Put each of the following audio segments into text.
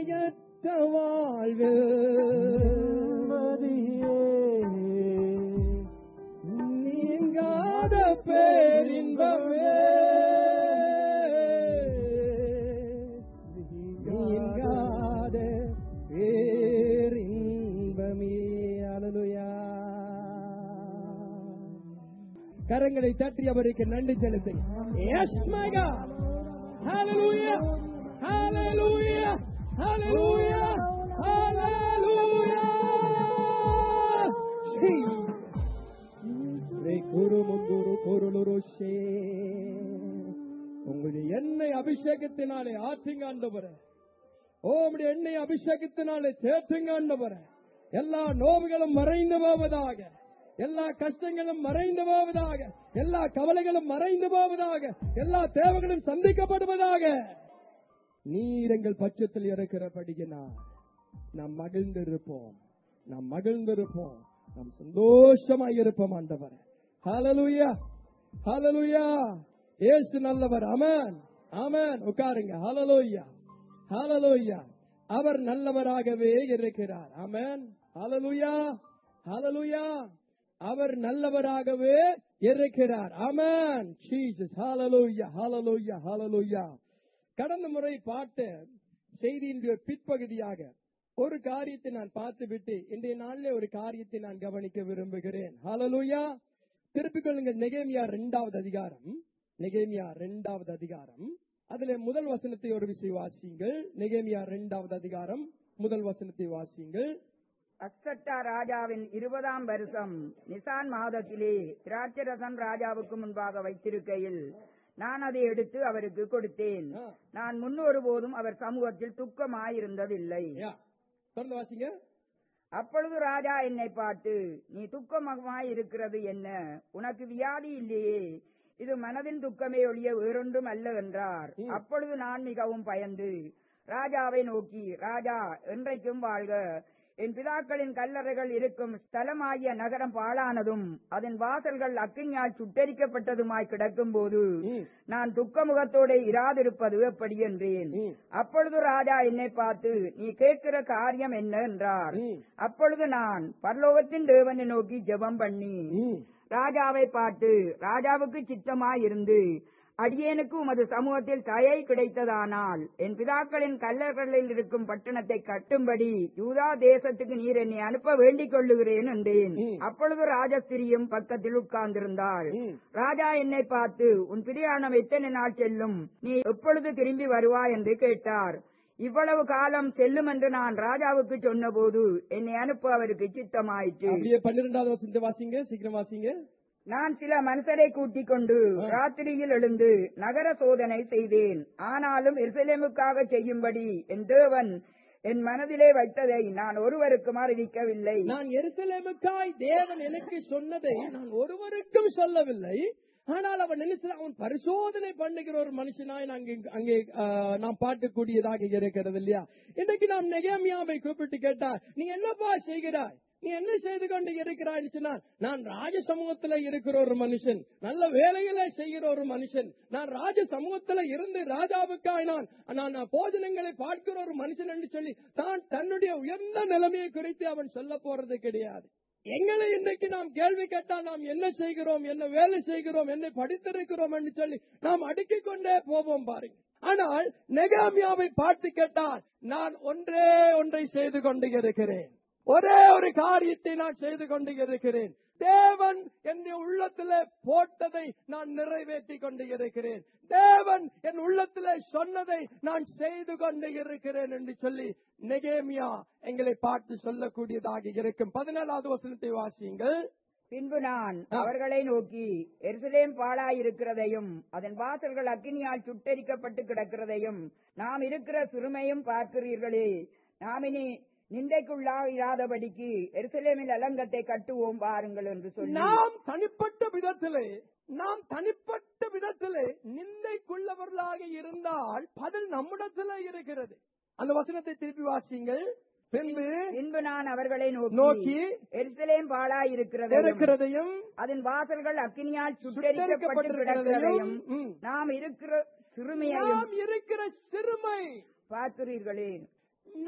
நிலையற்ற வாழ்வு நீங்காத பேரின்பமே நீங்காத பேரின்பமே அலலுயா கரங்களை தட்டி அவருக்கு நன்றி செலுத்துங்க yes my god hallelujah hallelujah hallelujah hallelujah ரே குரு முங்குரு குருளுருஷே உங்களுடைய எண்ணெய் அபிஷேகத்தினாலே ஆற்றுங்க ஆண்டவரே ஓ உம்முடைய எண்ணெய் அபிஷேகத்தினாலே தேற்றுங்க ஆண்டவரே எல்லா நோவுகளும் மறைந்து போவதாக எல்லா கஷ்டங்களும் மறைந்து போவதாக எல்லா கவலைகளும் மறைந்து போவதாக எல்லா தேவைகளும் சந்திக்கப்படுவதாக நீர் எங்கள் பட்சத்தில் இருக்கிறபடியினால் நாம் மகிழ்ந்திருப்போம் நாம் மகிழ்ந்திருப்போம் நாம் சந்தோஷமாய் இருப்போம் ஆண்டவரே ஹalleluya ஹalleluya இயேசு நல்லவர் ஆமென் ஆமென் உட்காருங்க ஹalleluya ஹalleluya அவர் நல்லவராகவே இருக்கிறார் ஆமென் ஹalleluya ஹalleluya அவர் நல்லவராகவே இருக்கிறார் ஆமென் ஜீசஸ் ஹalleluya ஹalleluya ஹalleluya கடந்த முறை பார்த்த செய்தியினுடைய பிற்பகுதியாக ஒரு காரியத்தை நான் பார்த்துவிட்டு இன்றைய நாளிலே ஒரு காரியத்தை நான் கவனிக்க விரும்புகிறேன் ஹalleluya திருப்பிக் கொள்ளுங்கள் நெகேமியா இரண்டாவது அதிகாரம் நெகேமியா இரண்டாவது அதிகாரம் அதுல முதல் வசனத்தை ஒரு விசை வாசியுங்கள் நெகேமியா இரண்டாவது அதிகாரம் முதல் வசனத்தை வாசியுங்கள் அக்சட்டா ராஜாவின் இருபதாம் வருஷம் நிசான் மாதத்திலே திராட்சரசன் ராஜாவுக்கு முன்பாக வைத்திருக்கையில் நான் அதை எடுத்து அவருக்கு கொடுத்தேன் ஆ. நான் முன்னொரு போதும் அவர் சமூகத்தில் துக்கமாயிருந்ததில்லை யா, தொடர்ந்து வாசிங்க அப்பொழுது ராஜா என்னை பார்த்து நீ துக்கமாய் இருக்கிறது என்ன உனக்கு வியாதி இல்லையே இது மனதின் துக்கமே ஒழிய வேறொன்றும் அல்ல என்றார் ம். அப்பொழுது நான் மிகவும் பயந்து ராஜாவை நோக்கி ராஜா என்றைக்கும் வாழ்க என் பிதாக்களின் கல்லறைகள் இருக்கும் ஸ்தலமாகிய நகரம் பாழானதும் அதன் வாசல்கள் அக்கினியால் சுட்டரிக்கப்பட்டதுமாய் கிடக்கும்போது ம், நான் துக்கமுகத்தோட இராதிருப்பது எப்படி என்றேன் ம், அப்பொழுது ராஜா என்னை பார்த்து நீ கேட்கிற காரியம் என்ன என்றார் ம், அப்பொழுது நான் பரலோகத்தின் தேவனை நோக்கி ஜெபம் பண்ணி ம். ராஜாவை பார்த்து ராஜாவுக்கு சித்தமாயிருந்து அடியேனுக்கு உமது சமூகத்தில் தயை கிடைத்ததானால் என் பிதாக்களின் கல்லர்களில் இருக்கும் பட்டணத்தை கட்டும்படி யூதா தேசத்துக்கு நீர் என்னை அனுப்ப வேண்டிக் கொள்ளுகிறேன் என்றேன் ம். அப்பொழுது ராஜஸ்திரியும் பக்கத்தில் உட்கார்ந்திருந்தாள் ம். ராஜா என்னை பார்த்து உன் பிரயாணம் எத்தனை நாள் செல்லும் நீ எப்பொழுது திரும்பி வருவாய் என்று கேட்டார் இவ்வளவு காலம் செல்லும் என்று நான் ராஜாவுக்கு சொன்னபோது என்னை அனுப்ப அவருக்கு சித்தமாயிற்று அப்படியே பன்னிரெண்டாவது வசனத்தை வாசிங்க சீக்கிரம் வாசிங்க நான் சில மனுஷரை கூட்டிக் கொண்டு ராத்திரியில் எழுந்து நகர சோதனை செய்தேன் ஆனாலும் எருசலேமுக்காக செய்யும்படி என் தேவன் என் மனதிலே வைத்ததை நான் ஒருவருக்கும் அறிவிக்கவில்லை நான் எருசலேமுக்காய் தேவன் எனக்கு சொன்னதை நான் ஒருவருக்கும் சொல்லவில்லை ஆனால் அவன் நினைச்சு அவன் பரிசோதனை பண்ணுகிற ஒரு மனுஷனாய் நான் இங்கு- அங்கே ஆ, நாம் பார்க்கக்கூடியதாக இருக்கிறது இல்லையா இன்னைக்கு நாம் நெகேமியாவை கூப்பிட்டு கேட்டா நீ என்னப்பா செய்கிறாய் நீ என்ன செய்து கொண்டு இருக்கிறாய் சொன்னால் நான் ராஜ சமூகத்துல இருக்கிற ஒரு மனுஷன் நல்ல வேலைகளை செய்கிற ஒரு மனுஷன் நான் ராஜ சமூகத்துல இருந்து ராஜாவுக்காய் நான் நான் போஜனங்களை பார்க்கிற ஒரு மனுஷன் என்று சொல்லி தான் தன்னுடைய உயர்ந்த நிலைமையை குறித்து அவன் சொல்ல போறது கிடையாது எங்களை இன்றைக்கு நாம் கேள்வி கேட்டால் நாம் என்ன செய்கிறோம் என்ன வேலை செய்கிறோம் என்ன படித்திருக்கிறோம் என்று சொல்லி நாம் அடுக்கிக் கொண்டே போவோம் பாருங்க ஆனால் நெகாமியாவை பார்த்து கேட்டால் நான் ஒன்றே ஒன்றை செய்து கொண்டு இருக்கிறேன் ஒரே ஒரு காரியத்தை நான் செய்து கொண்டு இருக்கிறேன் தேவன் என்னுடைய உள்ளத்திலே போட்டதை நான் நிறைவேற்றி கொண்டு இருக்கிறேன் தேவன் என் உள்ளத்திலே சொன்னதை நான் செய்து கொண்டு இருக்கிறேன் என்று சொல்லி நெகேமியா எங்களை பார்த்து சொல்லக்கூடியதாக இருக்கும் பதினேழாவது வசனத்தை வாசியுங்கள் பின்பு நான் ஆ. அவர்களை நோக்கி எருசலேம் பாழாயிருக்கிறதையும் அதன் வாசல்கள் அக்கினியால் சுட்டரிக்கப்பட்டு கிடக்கிறதையும் நாம் இருக்கிற சிறுமையும் பார்க்கிறீர்களே நாம் இனி நிந்தைக்குள்ளாயிராதபடிக்கு எருசலேமில் அலங்கத்தை கட்டுவோம் பாருங்கள் என்று சொல்லி நாம் தனிப்பட்ட விதத்திலே நாம் தனிப்பட்ட விதத்திலே நிந்தைக்குள்ளவர்களாக இருந்தால் பதில் நம்மிடத்திலே இருக்கிறது அந்த வசனத்தை திருப்பி வாசியுங்கள் பின்பு பின்பு நான் அவர்களை நோக்கி நோக்கி எருசலேம் பாழாயிருக்கிறதையும் இருக்கிறதையும் அதன் வாசல்கள் அக்கினியால் சுட்டரிக்கப்பட்டு கிடக்கிறதையும் சுட்டரிக்கப்பட்டிருக்கிறதையும் ம். நாம் இருக்கிற சிறுமையையும் நாம் இருக்கிற சிறுமை பார்க்கிறீர்களே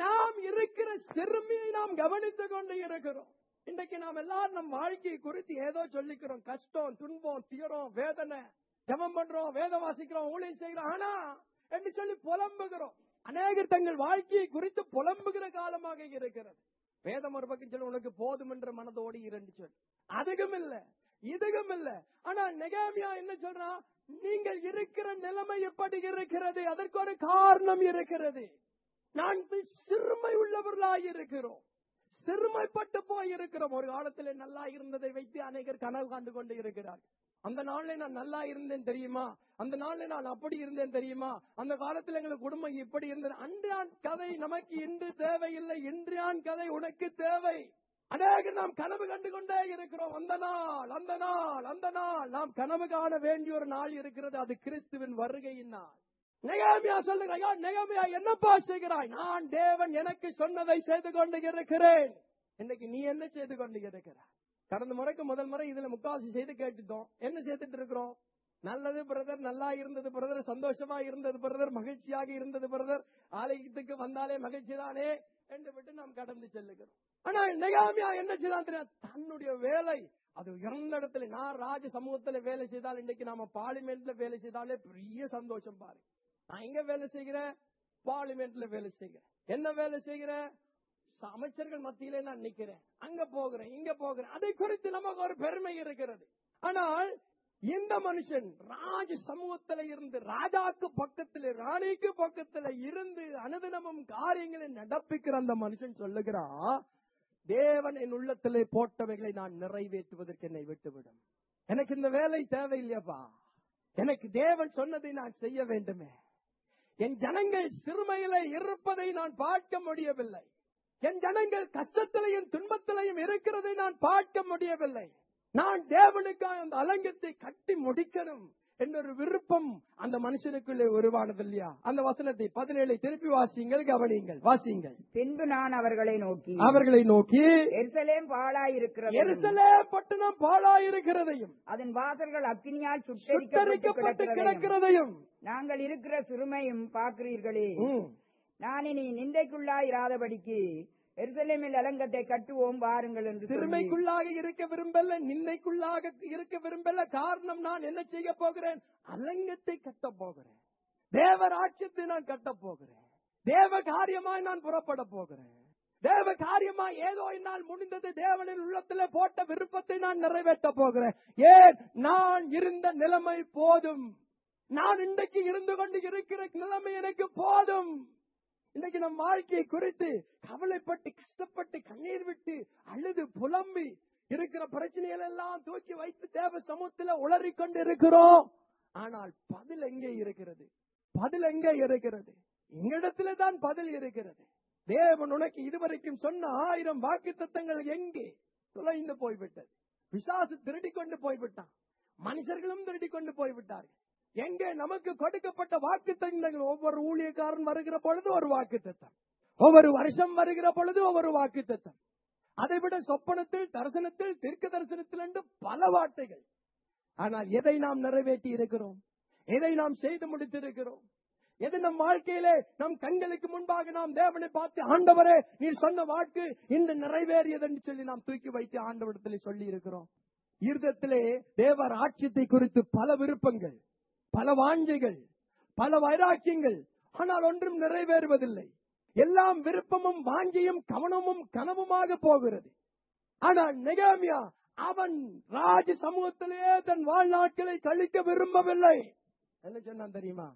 சிறுமியை நாம் கவனித்துக் கொண்டு இருக்கிறோம் இன்றைக்கு நாம் எல்லாரும் நம் வாழ்க்கையை குறித்து ஏதோ சொல்லிக்கிறோம் கஷ்டம் துன்பம் துயரம் வேதனை ஜெபம் பண்றோம் வேதம் வாசிக்கிறோம் ஊழியம் செய்கிறோம் ஆனா என்று சொல்லி புலம்புகிறோம் அநேகர் தங்கள் வாழ்க்கையை குறித்து புலம்புகிற காலமாக இருக்கிறது வேதம் ஒரு பக்கம் சொல்லி உனக்கு போதும் என்ற மனதோடு இரண்டு சொல் அதுக்கும் இல்ல இதுக்கும் இல்ல ஆனா நெகாமியா என்ன சொல்றான் நீங்கள் இருக்கிற நிலைமை எப்படி இருக்கிறது அதற்கு ஒரு காரணம் இருக்கிறது நாங்கள் சிறுமை உள்ளவர்களாய் இருக்கிறோம் சிறுமைப்பட்டு போய் இருக்கிறோம் ஒரு காலத்துல நல்லா இருந்ததை வைத்து அநேகர் கனவு காண்டு கொண்டு இருக்கிறார்கள் அந்த நாள்ல நான் நல்லா இருந்தேன் தெரியுமா அந்த நாள்ல நான் அப்படி இருந்தேன் தெரியுமா அந்த காலத்துல எங்களுக்கு குடும்பம் இப்படி இருந்தது அன்றான் கதை நமக்கு இன்று தேவையில்லை இன்றான் கதை உனக்கு தேவை அநேக நாம் கனவு கண்டு கொண்டே இருக்கிறோம் அந்த நாள் அந்த நாள் அந்த நாள் நாம் கனவு காண வேண்டிய ஒரு நாள் இருக்கிறது அது கிறிஸ்துவின் வருகையின் நாள் நெகாமியா சொல்லுங்க ஐயா நெகாமியா என்னப்பா செய்கிறாய் நான் தேவன் எனக்கு சொன்னதை செய்து கொண்டு இருக்கிறேன் இன்னைக்கு நீ என்ன செய்து கொண்டு இருக்கிறாய் கடந்த முறைக்கு முதல் முறை இதுல முக்காவாசி செய்து கேட்டுட்டோம் என்ன செய்துட்டு இருக்கிறோம் நல்லது பிரதர் நல்லா இருந்தது பிரதர் சந்தோஷமா இருந்தது பிரதர் மகிழ்ச்சியாக இருந்தது பிரதர் ஆலயத்துக்கு வந்தாலே மகிழ்ச்சி தானே என்று விட்டு நாம் கடந்து செல்லுகிறோம் ஆனா நெகாமியா என்ன செய்தான் தெரியும் தன்னுடைய வேலை அது உயர்ந்த இடத்துல நான் ராஜ சமூகத்துல வேலை செய்தால் இன்னைக்கு நாம பார்லிமெண்ட்ல வேலை செய்தாலே பெரிய சந்தோஷம் பாரு நான் எங்க வேலை செய்கிறேன் பார்லிமெண்ட்ல வேலை செய்கிறேன் என்ன வேலை செய்கிறேன் ச- அமைச்சர்கள் மத்தியிலே நான் நிக்கிறேன் அங்க போகிறேன் இங்க போகிறேன் அதை குறித்து நமக்கு ஒரு பெருமை இருக்கிறது ஆனால் இந்த மனுஷன் ராஜ சமூகத்துல இருந்து ராஜாக்கு பக்கத்துல ராணிக்கு பக்கத்துல இருந்து அனுதினமும் காரியங்களை நடப்பிக்கிற அந்த மனுஷன் சொல்லுகிறான் தேவன் என் உள்ளத்திலே போட்டவைகளை நான் நிறைவேற்றுவதற்கு என்னை விட்டுவிடும் எனக்கு இந்த வேலை தேவையில்லையப்பா எனக்கு தேவன் சொன்னதை நான் செய்ய வேண்டுமே என் ஜனங்கள் சிறுமையில இருப்பதை நான் பார்க்க முடியவில்லை என் ஜனங்கள் கஷ்டத்திலையும் துன்பத்திலையும் இருக்கிறதை நான் பார்க்க முடியவில்லை நான் தேவனுக்காக அந்த அலங்கத்தை கட்டி முடிக்கணும் என்னொரு விருப்பம் அந்த மனுஷனுக்குள்ளே உருவானது இல்லையா அந்த வசனத்தை பதினேழை திருப்பி வாசியுங்கள் கவனியுங்கள் வாசியுங்கள் பின்பு நான் அவர்களை நோக்கி அவர்களை நோக்கி எருசலேம் பாழாயிருக்கிறது எருசலே பட்டணம் பாழாயிருக்கிறதையும் அதன் வாசல்கள் அக்கினியால் சுட்டரிக்கப்பட்டு சுட்டரிக்கப்பட்டு கிடக்கிறதையும் கிடக்கிறதையும் நாங்கள் இருக்கிற சிறுமையும் பார்க்கிறீர்களே ம். நான் இனி நிந்தைக்குள்ளாயிராதபடிக்கு எருசலேமில் அலங்கத்தை கட்டுவோம் வாருங்கள் என்று சொல்லி சிறுமைக்குள்ளாக இருக்க விரும்பல நிந்தைக்குள்ளாக இருக்க விரும்பல காரணம் நான் என்ன செய்ய போகிறேன் அலங்கத்தை கட்ட போகிறேன் தேவ ராட்சியத்தை நான் கட்ட போகிறேன் தேவ காரியமாய் நான் புறப்பட போகிறேன் தேவ காரியமாய் ஏதோ என்னால் முடிந்தது தேவனின் உள்ளத்திலே போட்ட விருப்பத்தை நான் நிறைவேற்ற போகிறேன் ஏன் நான் இருந்த நிலைமை போதும் நான் இன்றைக்கு இருந்து கொண்டு இருக்கிற நிலைமை எனக்கு போதும் இன்னைக்கு நம் வாழ்க்கையை குறித்து கவலைப்பட்டு கஷ்டப்பட்டு கண்ணீர் விட்டு அழுது புலம்பி இருக்கிற பிரச்சனைகள் எல்லாம் தூக்கி வைத்து தேவ சமூகத்துல உளறிக் கொண்டு இருக்கிறோம் ஆனால் பதில் எங்கே இருக்கிறது பதில் எங்கே இருக்கிறது எங்களிடத்திலே தான் பதில் இருக்கிறது தேவன் உனக்கு இதுவரைக்கும் சொன்ன ஆயிரம் வாக்கு தத்தங்கள் எங்கே தொலைந்து போய்விட்டது பிசாசு திருடி கொண்டு போய்விட்டான் மனுஷர்களும் திருடி கொண்டு போய்விட்டார்கள் எங்கே நமக்கு கொடுக்கப்பட்ட வாக்கு தத்தங்கள் ஒவ்வொரு ஊழியக்காரன் வருகிற பொழுது ஒரு வாக்கு தத்தம் ஒவ்வொரு வருஷம் வருகிற பொழுது ஒவ்வொரு வாக்கு தத்தம் அதைவிட சொப்பனத்தில் தரிசனத்தில் தீர்க்க தரிசனத்தில் என்று பல வார்த்தைகள் ஆனால் எதை நாம் நிறைவேற்றி இருக்கிறோம் எதை நாம் செய்து முடித்திருக்கிறோம் எது நம் வாழ்க்கையிலே நம் கண்களுக்கு முன்பாக நாம் தேவனை பார்த்து ஆண்டவரே நீர் சொன்ன வாக்கு இன்று நிறைவேறியது என்று சொல்லி நாம் தூக்கி வைத்து ஆண்டவரிடத்திலே சொல்லி இருக்கிறோம் இருதத்திலே தேவர் ஆட்சியத்தை குறித்து பல விருப்பங்கள் பல வாஞ்சைகள் பல வைராக்கியங்கள் ஆனால் ஒன்றும் நிறைவேறுவதில்லை எல்லாம் விருப்பமும் வாஞ்சையும் கவனமும் கனவுமாக போகிறது ஆனால் நெகாமியா அவன் ராஜ சமூகத்திலேயே தன் வாழ்நாட்களை கழிக்க விரும்பவில்லை என்ன சொன்னான் தெரியுமா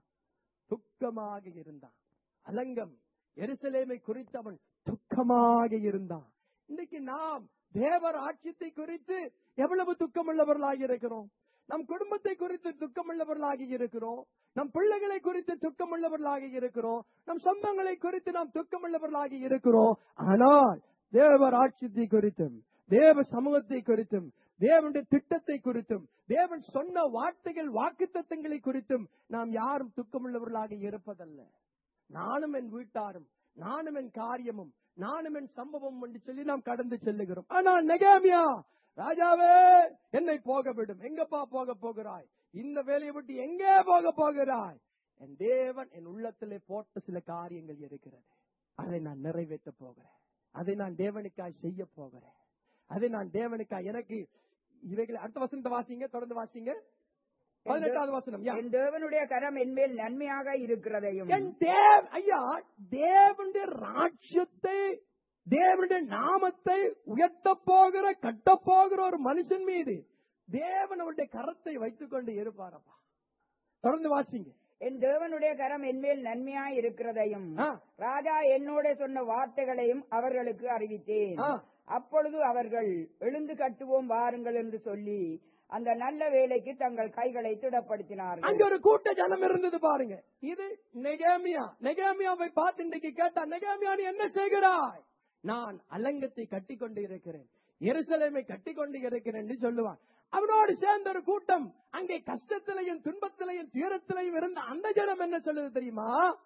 துக்கமாக இருந்தான் அலங்கம் எருசலேமை குறித்து அவன் துக்கமாக இருந்தான் இன்னைக்கு நாம் தேவர் ஆட்சியத்தை குறித்து எவ்வளவு துக்கமுள்ளவர்களாக இருக்கிறோம் நம் குடும்பத்தை குறித்து துக்கமுள்ளவர்களாக இருக்கிறோம் நம் பிள்ளைகளை குறித்து துக்கமுள்ளவர்களாக இருக்கிறோம் நம் சொந்தங்களை குறித்து நாம் துக்கமுள்ளவர்களாக இருக்கிறோம் ஆனால் தேவர் ஆட்சியத்தை குறித்தும் தேவ சமூகத்தை குறித்தும் தேவனுடைய திட்டத்தை குறித்தும் தேவன் சொன்ன வார்த்தைகள் வாக்குத்தத்தங்களை குறித்தும் நாம் யாரும் துக்கமுள்ளவர்களாக இருப்பதல்ல நானும் என் வீட்டாரும் நானும் என் காரியமும் நானும் என் சம்பவம் என்று சொல்லி நாம் கடந்து செல்லுகிறோம் ஆனால் நெகாமியா ராஜாவே என்னை போக விடும் எங்கப்பா போக போகிறாய் இந்த வேலையை விட்டு எங்கே போக போகிறாய் என் தேவன் என் உள்ளத்திலே போட்ட சில காரியங்கள் இருக்கிறது அதை நான் நிறைவேற்ற போகிறேன் அதை நான் தேவனுக்காய் செய்ய போகிறேன் அதை நான் தேவனுக்காய் எனக்கு இவைகளை அடுத்த வசனத்தை வாசிங்க தொடர்ந்து வாசிங்க பதினெட்டாவது வசனம் யா. என் தேவனுடைய கரம் என்மேல் நன்மையாக இருக்கிறதையும் என் தேவ ஐயா தேவனுடைய ராட்சியத்தை தேவனுடைய நாமத்தை உயர்த்த போகிற கட்ட போகிற ஒரு மனுஷன் மீது தேவன் அவருடைய கரத்தை வைத்துக் கொண்டு இருப்பாரப்பா தொடர்ந்து வாசிங்க என் தேவனுடைய கரம் என்மேல் நன்மையாய் இருக்கிறதையும் ஆ. ராஜா என்னோட சொன்ன வார்த்தைகளையும் அவர்களுக்கு அறிவித்தேன் ஆ. அப்பொழுது அவர்கள் எழுந்து கட்டுவோம் வாருங்கள் என்று சொல்லி அந்த நல்ல வேலைக்கு தங்கள் கைகளை திடப்படுத்தினார்கள் அங்க ஒரு கூட்ட ஜனம் இருந்தது பாருங்க இது நெகேமியா நெகேமியாவை பார்த்து இன்றைக்கு கேட்டா நெகேமியா நீ என்ன செய்கிறாய் நான் அலங்கத்தை கட்டி கொண்டு இருக்கிறேன் எருசலேமை கட்டி கொண்டு இருக்கிறேன் என்று சொல்லுவான் அவனோடு சேர்ந்த ஒரு கூட்டம் அங்கே கஷ்டத்திலையும் துன்பத்திலையும் துயரத்திலையும் இருந்த அந்த ஜனம் என்ன சொல்லுது தெரியுமா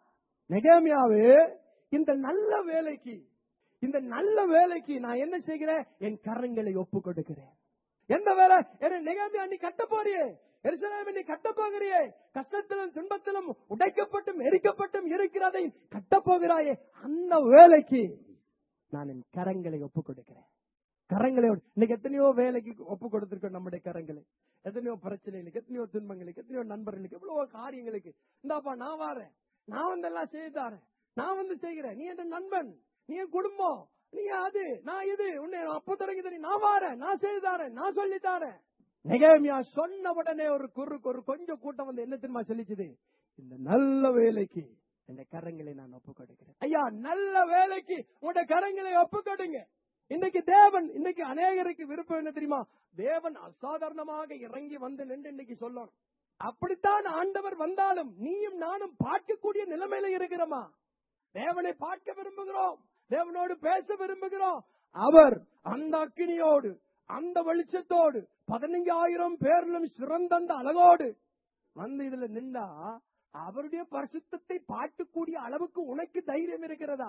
நெகேமியாவு இந்த நல்ல வேலைக்கு இந்த நல்ல வேலைக்கு நான் என்ன செய்கிறேன் என் கரங்களை ஒப்பு கொடுக்கிறேன் எந்த வேலை என்ன நெகேமியா நீ கட்ட போறியே எருசலேமை நீ கட்ட போகிறியே கஷ்டத்திலும் துன்பத்திலும் உடைக்கப்பட்டும் எரிக்கப்பட்டும் இருக்கிறதை கட்ட போகிறாயே அந்த வேலைக்கு நான் என் கரங்களை ஒப்பு கொடுக்கிறேன் கரங்களை ஒ- இன்னைக்கு எத்தனையோ வேலைக்கு ஒப்பு கொடுத்திருக்கோம் நம்முடைய கரங்களை எத்தனையோ பிரச்சனைகளுக்கு எத்தனையோ துன்பங்களுக்கு எத்தனையோ நண்பர்களுக்கு எவ்வளவோ காரியங்களுக்கு இந்தாப்பா நான் வாரேன் நான் வந்து எல்லாம் செய்து தாரேன் நான் வந்து செய்கிறேன் நீ என் நண்பன் நீ என் குடும்பம் நீ அது நான் இது உன்னை அப்ப தொடங்கி தெரியும் நான் வாரேன் நான் செய்து தாரேன் நான் சொல்லி தாரேன் நெகேமியா சொன்ன உடனே ஒரு குறு ஒரு கொஞ்சம் கூட்டம் வந்து என்ன தெரியுமா சொல்லிச்சுது இந்த நல்ல வேலைக்கு இந்த கரங்களை நான் ஒப்பு கொடுக்கிறேன் ஐயா நல்ல வேலைக்கு உங்களுடைய கரங்களை ஒப்பு கொடுங்க இன்னைக்கு தேவன் இன்னைக்கு அநேகருக்கு விருப்பம் என்ன தெரியுமா தேவன் அசாதாரணமாக இறங்கி வந்து நின்று இன்னைக்கு சொல்லணும் அப்படித்தான் ஆண்டவர் வந்தாலும் நீயும் நானும் பார்க்கக்கூடிய நிலைமையில இருக்கிறோமா தேவனை பார்க்க விரும்புகிறோம் தேவனோடு பேச விரும்புகிறோம் அவர் அந்த அக்கினியோடு அந்த வெளிச்சத்தோடு பதினஞ்சாயிரம் பேரிலும் சிறந்த அந்த அழகோடு வந்து இதுல நின்றா அவருடைய பரிசுத்தத்தை பார்க்கக்கூடிய அளவுக்கு உனக்கு தைரியம் இருக்கிறதா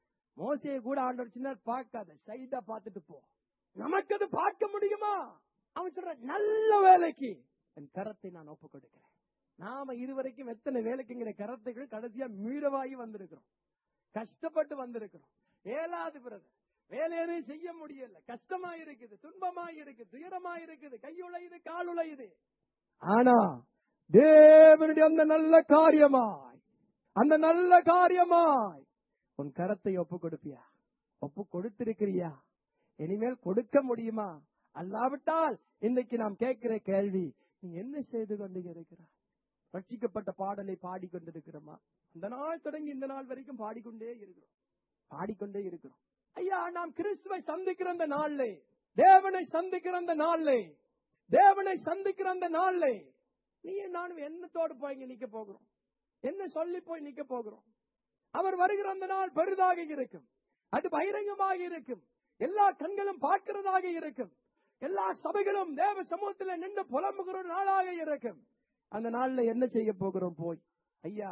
மோசையை கூட ஆண்டவர் சின்ன பார்க்காத சைடா பார்த்துட்டு போ நமக்கு அது பார்க்க முடியுமா அவன் சொல்ற நல்ல வேலைக்கு என் கரத்தை நான் ஒப்பு கொடுக்கிறேன் நாம இதுவரைக்கும் எத்தனை வேலைக்குங்கிற கரத்தைகள் கடைசியா மீறவாகி வந்திருக்கிறோம் கஷ்டப்பட்டு வந்திருக்கிறோம் ஏலாது பிரதர் வேலையே செய்ய முடியல கஷ்டமா இருக்குது துன்பமா இருக்குது துயரமா இருக்குது கையுழையுது கால் உழையுது ஆனா தேவனுடைய அந்த நல்ல காரியமாய் அந்த நல்ல காரியமாய் உன் கரத்தை ஒப்பு கொடுப்பியா ஒப்பு கொடுத்திருக்கிறியா இனிமேல் கொடுக்க முடியுமா அல்லாவிட்டால் இன்னைக்கு நாம் கேட்கிற கேள்வி நீ என்ன செய்து கொண்டு இருக்கிறாய் ரட்சிக்கப்பட்ட பாடலை பாடிக்கொண்டிருக்கிறோமா அந்த நாள் தொடங்கி இந்த நாள் வரைக்கும் பாடிக்கொண்டே இருக்கிறோம் பாடிக்கொண்டே இருக்கிறோம் ஐயா நாம் கிறிஸ்துவை சந்திக்கிற அந்த நாள்லே தேவனை சந்திக்கிற அந்த நாள்லே தேவனை சந்திக்கிற அந்த நாள்லே நீ நானும் என்னத்தோடு போய் இங்க நிக்க போகிறோம் என்ன சொல்லி போய் நிக்க போகிறோம் அவர் வருகிற அந்த நாள் பெரிதாக இருக்கும் அது பகிரங்கமாக இருக்கும் எல்லா கண்களும் பார்க்கிறதாக இருக்கும் எல்லா சபைகளும் தேவ சமூகத்தில் நின்று புலம்புகிற ஒரு நாளாக இருக்கும் அந்த நாள்ல என்ன செய்ய போகிறோம் போய் ஐயா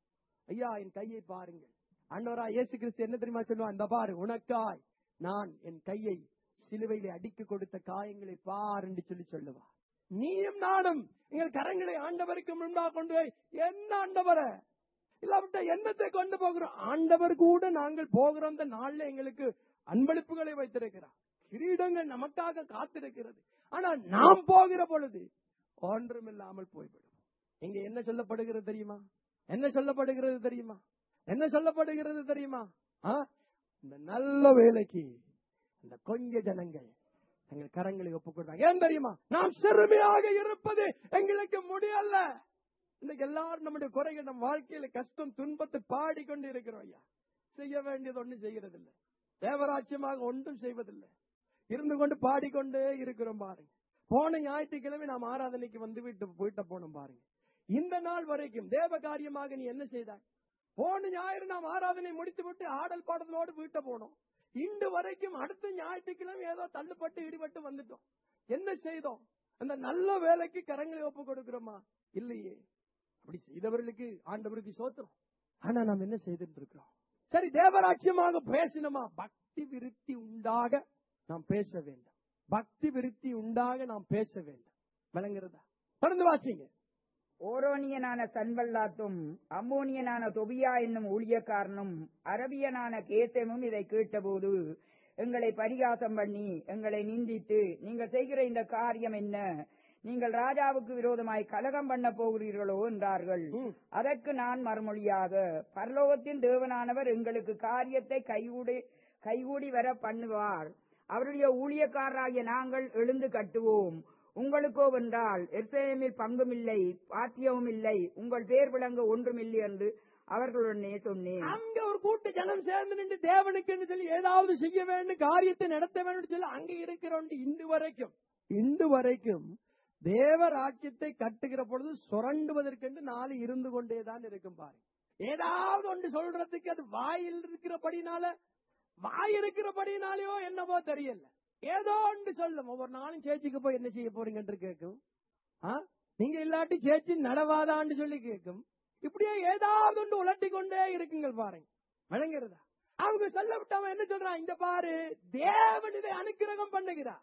ஐயா என் கையை பாருங்கள் ஆண்டவரா இயேசு கிறிஸ்து என்ன தெரியுமா சொல்லுவான் இந்த பாரு உனக்காய் நான் என் கையை சிலுவையிலே அடிக்க கொடுத்த காயங்களை பார் என்று சொல்லி சொல்லுவார் நீயும் நானும் எங்கள் கரங்களை ஆண்டவருக்கு முன்பாக கொண்டு போய் என்ன ஆண்டவர இல்லாவிட்ட எண்ணத்தை கொண்டு போகிறோம் ஆண்டவர் கூட நாங்கள் போகிற அந்த நாள்ல எங்களுக்கு அன்பளிப்புகளை வைத்திருக்கிறார் கிரீடங்கள் நமக்காக காத்திருக்கிறது ஆனா நாம் போகிற பொழுது ஒன்றுமில்லாமல் போய்விடும் இங்க என்ன சொல்லப்படுகிறது தெரியுமா என்ன சொல்லப்படுகிறது தெரியுமா என்ன சொல்லப்படுகிறது தெரியுமா ஆ? இந்த நல்ல வேலைக்கு இந்த கொஞ்ச ஜனங்கள் எங்கள் கரங்களை ஒப்புக்கொண்டாங்க ஏன் தெரியுமா நாம் சிறுமையாக இருப்பது எங்களுக்கு முடியல இன்னைக்கு எல்லாரும் நம்முடைய குறைகள் நம் வாழ்க்கையில கஷ்டம் துன்பத்தை பாடிக்கொண்டு இருக்கிறோம் ஐயா செய்ய வேண்டியது ஒண்ணும் செய்கிறது இல்லை தேவராட்சியமாக ஒன்றும் செய்வதில்லை இருந்து கொண்டு பாடிக்கொண்டே இருக்கிறோம் பாருங்க போன ஞாயிற்றுக்கிழமை நாம் ஆராதனைக்கு வந்து வீட்டு போயிட்ட போனோம் பாருங்க இந்த நாள் வரைக்கும் தேவ காரியமாக நீ என்ன செய்தாய் போன ஞாயிறு நாம் ஆராதனை முடித்து விட்டு ஆடல் பாடலோடு வீட்ட போனோம் இன்று வரைக்கும் அடுத்த ஞாயிற்றுக்கிழமை ஏதோ தள்ளுப்பட்டு இடிபட்டு வந்துட்டோம் என்ன செய்தோம் அந்த நல்ல வேலைக்கு கரங்களை ஒப்பு கொடுக்கிறோமா இல்லையே அப்படி செய்தவர்களுக்கு ஆண்டவருக்கு சோத்திரம் ஆனா நாம் என்ன செய்துட்டு இருக்கிறோம் சரி தேவராட்சியமாக பேசணுமா பக்தி விருத்தி உண்டாக நாம் பேச வேண்டும் பக்தி விருத்தி உண்டாக நாம் பேச வேண்டும் விளங்குறதா தொடர்ந்து வாசிங்க ஓரோனியனான சன்பல்லாத்தும் அம்மோனியனான தொபியா என்னும் ஊழியக்காரனும் அரபியனான கேசமும் இதை கேட்டபோது எங்களை பரிகாசம் பண்ணி எங்களை நிந்தித்து நீங்கள் செய்கிற இந்த காரியம் என்ன நீங்கள் ராஜாவுக்கு விரோதமாய் கலகம் பண்ண போகிறீர்களோ என்றார்கள் ம். அதற்கு நான் மறுமொழியாக பரலோகத்தின் தேவனானவர் எங்களுக்கு காரியத்தை கைகூடி கைகூடி வர பண்ணுவார் அவருடைய ஊழியக்காரராகிய நாங்கள் எழுந்து கட்டுவோம் உங்களுக்கோ வென்றால் எருசலேமில் பங்கும் இல்லை பாத்தியமும் இல்லை உங்கள் பேர் விளங்க ஒன்றுமில்லை என்று அவர்களுடனே சொன்னேன் அங்க ஒரு கூட்ட ஜனம் சேர்ந்து நின்று தேவனுக்கு சொல்லி ஏதாவது செய்ய வேண்டும் காரியத்தை நடத்த வேண்டும் சொல்லி அங்க இருக்கிறோம் இன்று வரைக்கும் இன்று வரைக்கும் தேவ ராஜ்யத்தை கட்டுகிற பொழுது சுரண்டுவதற்கென்று நாலு இருந்து கொண்டேதான் இருக்கும் பாருங்க ஏதாவது ஒன்று சொல்றதுக்கு அது வாயில் இருக்கிறபடினால வாய் இருக்கிறபடினாலயோ என்னவோ தெரியல ஏதோ ஒன்று சொல்லும் ஒவ்வொரு நாளும் சேச்சிக்கு போய் என்ன செய்ய போறீங்க என்று கேட்கும் ஆ? நீங்க இல்லாட்டி சேச்சி நடவாதான்னு சொல்லி கேட்கும் இப்படியே ஏதாவது ஒன்று உலட்டி கொண்டே இருக்குங்கள் பாருங்க வழங்குறதா அவங்க சொல்ல விட்டவன் என்ன சொல்றான் இந்த பாரு தேவன் இதை அனுக்கிரகம் பண்ணுகிறார்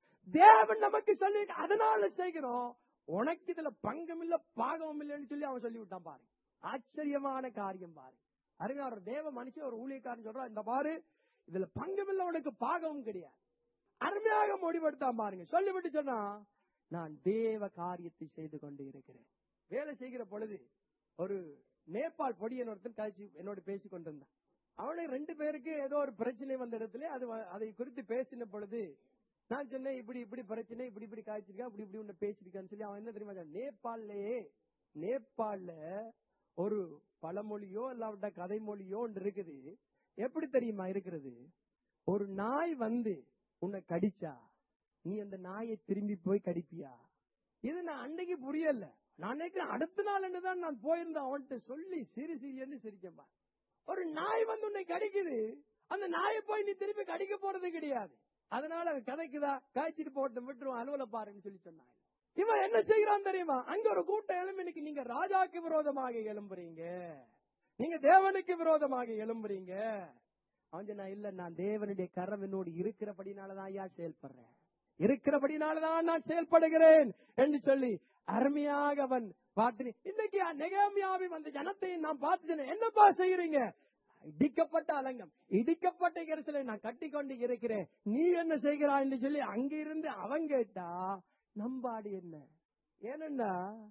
தேவன் நமக்கு சொல்லி அதனால செய்கிறோம் உனக்கு இதுல பங்கம் இல்ல பாகமும் இல்லைன்னு சொல்லி அவன் சொல்லி விட்டான் பாரு ஆச்சரியமான காரியம் பாரு அருமையா ஒரு தேவ மனுஷன் ஒரு ஊழியக்காரன் சொல்றான் இந்த பாரு இதுல பங்கம் இல்ல உனக்கு பாகமும் கிடையாது அருமையாக முடிவெடுத்தான் பாருங்க சொல்லிவிட்டு சொன்னா நான் தேவ காரியத்தை செய்து கொண்டு இருக்கிறேன் வேலை செய்கிற பொழுது ஒரு நேபாள் பொடியன் ஒருத்தன் கழிச்சு என்னோட பேசி கொண்டிருந்தான் அவனுக்கு ரெண்டு பேருக்கு ஏதோ ஒரு பிரச்சனை வந்த இடத்துல அது வ- அதை குறித்து பேசின பொழுது நான் சொன்னேன் இப்படி இப்படி பிரச்சனை இப்படி இப்படி காய்ச்சிருக்கேன் இப்படி இப்படி ஒண்ணு பேசிருக்கான்னு சொல்லி அவன் என்ன தெரியுமா சொன்னான்? நேபாள்லயே நேபாள்ல ஒரு பழமொழியோ இல்லாவிட்ட கதை மொழியோ ஒன்று இருக்குது எப்படி தெரியுமா இருக்கிறது ஒரு நாய் வந்து உன்னை கடிச்சா நீ அந்த நாயை திரும்பி போய் கடிப்பியா இது நான் அன்னைக்கு புரியல நான் நினைக்கிறேன் அடுத்த நாள் என்னதான் நான் போயிருந்தேன் அவன்கிட்ட சொல்லி சிரி சிரியன்னு சிரிச்சேன் பாரு. ஒரு நாய் வந்து உன்னை கடிக்குது அந்த நாயை போய் நீ திருப்பி கடிக்க போறது கிடையாது அதனால அது கதைக்குதா காய்ச்சிட்டு போட்டு விட்டுருவோம் அலுவல பாருன்னு சொல்லி சொன்னாங்க இவன் என்ன செய்யறான் தெரியுமா அங்க ஒரு கூட்டம் எழும்பி இன்னைக்கு நீங்க ராஜாக்கு விரோதமாக எழும்புறீங்க நீங்க தேவனுக்கு விரோதமாக எழும்புறீங்க அவன் சொன்னா இல்ல நான் தேவனுடைய கரம் என்னோடு இருக்கிறபடினாலதான் ஐயா செயல்படுறேன் இருக்கிறபடினாலதான் நான் செயல்படுகிறேன் என்று சொல்லி அருமையாக அவன் பார்த்து இன்னைக்கு நெகமியாவின் அந்த ஜனத்தை நான் பார்த்து சொன்னேன், என்னப்பா செய்யறீங்க இடிக்கப்பட்ட அலங்கம் இடிக்கப்பட்ட கரிசலை நான் கட்டி கொண்டு இருக்கிறேன் நீ என்ன செய்கிறாய் என்று சொல்லி அங்கிருந்து அவன் கேட்டா நம்பாடு என்ன ஏனென்றா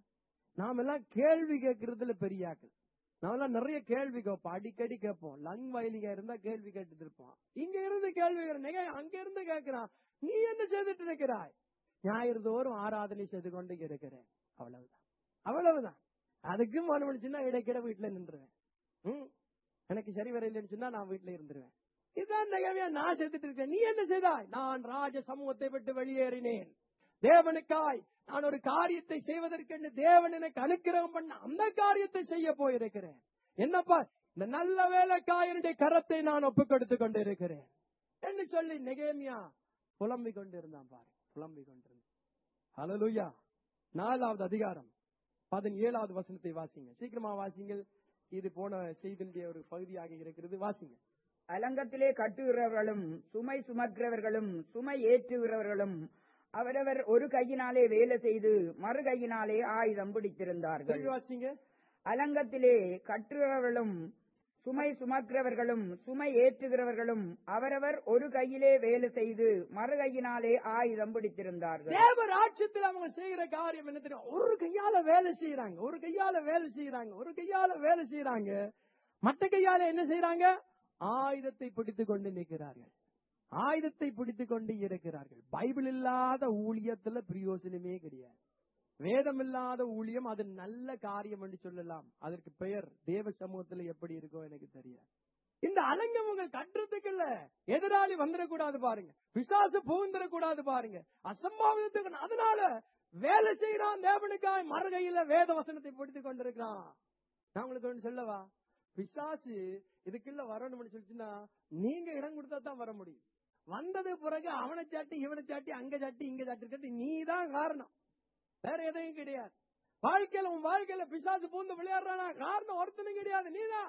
நாம எல்லாம் கேள்வி கேட்கறதுல பெரியாக்கள் நாமெல்லாம் நிறைய கேள்வி கேட்போம் அடிக்கடி கேட்போம் லங் வயலிகா இருந்தா கேள்வி கேட்டுட்டு இருப்போம் இங்க இருந்து கேள்வி கேட்கிறேன். நெகை அங்க இருந்து கேட்கிறான் நீ என்ன செய்துட்டு இருக்கிறாய் ஞாயிறு தோறும் ஆராதனை செய்து கொண்டு இருக்கிறேன் அவ்வளவுதான் அவ்வளவுதான் அதுக்கு மனமணிச்சுன்னா இடைக்கிட வீட்டுல நின்றுவேன் ம். எனக்கு சரி வரையிலன்னு சொன்னா நான் வீட்டுல இருந்துருவேன் இதுதான் நகைமையா நான் செத்துட்டு இருக்கேன் நீ என்ன செய்தாய் நான் ராஜ சமூகத்தை விட்டு வெளியேறினேன் தேவனுக்காய் நான் ஒரு காரியத்தை செய்வதற்கென்று தேவன் எனக்கு அனுக்கிரகம் பண்ண அந்த காரியத்தை செய்ய போயிருக்கிறேன் என்னப்பா இந்த நல்ல வேலைக்காயனுடைய கரத்தை நான் ஒப்புக் கொடுத்து கொண்டு இருக்கிறேன் என்று சொல்லி நெகேமியா புலம்பிக் கொண்டிருந்தான் பாரு புலம்பிக் கொண்டிருந்தான் ஹalleluya நாலாவது அதிகாரம் பதினேழாவது வசனத்தை வாசிங்க சீக்கிரமா வாசிங்கள் இது போன செய்தினுடைய ஒரு பகுதியாக இருக்கிறது வாசிங்க அலங்கத்திலே கட்டுகிறவர்களும் சுமை சுமக்கிறவர்களும் சுமை ஏற்றுகிறவர்களும் அவரவர் ஒரு கையினாலே வேலை செய்து மறு கையினாலே ஆயுதம் பிடித்திருந்தார்கள் திருப்பி வாசிங்க அலங்கத்திலே கட்டுகிறவர்களும் சுமை சுமக்கிறவர்களும் சுமை ஏற்றுகிறவர்களும் அவரவர் ஒரு கையிலே வேலை செய்து மறு கையினாலே ஆயுதம் பிடித்திருந்தார்கள் தேவ ராட்சத்தில் அவங்க செய்யற காரியம் என்ன தெரியும் ஒரு கையால வேலை செய்யறாங்க ஒரு கையால வேலை செய்யறாங்க ஒரு கையால வேலை செய்யறாங்க மற்ற கையால என்ன செய்யறாங்க ஆயுதத்தை பிடித்துக் கொண்டு நிற்கிறார்கள் ஆயுதத்தை பிடித்துக் கொண்டு இருக்கிறார்கள் பைபிள் இல்லாத ஊழியத்துல பிரயோசனமே கிடையாது வேதம் இல்லாத ஊழியம் அது நல்ல காரியம் என்று சொல்லலாம் அதற்கு பெயர் தேவ சமூகத்துல எப்படி இருக்கோ எனக்கு தெரியாது இந்த அலங்கம் உங்க கட்டுறதுக்கு இல்ல எதிராளி வந்துடக்கூடாது பாருங்க பிசாசு புகுந்துடக்கூடாது பாருங்க அசம்பாவிதத்துக்கு அதனால வேலை செய்யறான் தேவனுக்காய் மறுகையில வேத வசனத்தை பிடித்துக் கொண்டிருக்கிறான் நான் உங்களுக்கு ஒன்று சொல்லவா பிசாசு இதுக்குள்ள வரணும்னு சொல்லிச்சுன்னா நீங்க இடம் கொடுத்தா தான் வர முடியும் வந்தது பிறகு அவனை சாட்டி இவனை சாட்டி அங்க சாட்டி இங்க சாட்டி இருக்கிறது நீ தான் காரணம் வேற எதையும் கிடையாது வாழ்க்கையில உன் வாழ்க்கையில பிசாசு பூந்து விளையாடுறானா காரணம் ஒருத்தனும் கிடையாது நீதான்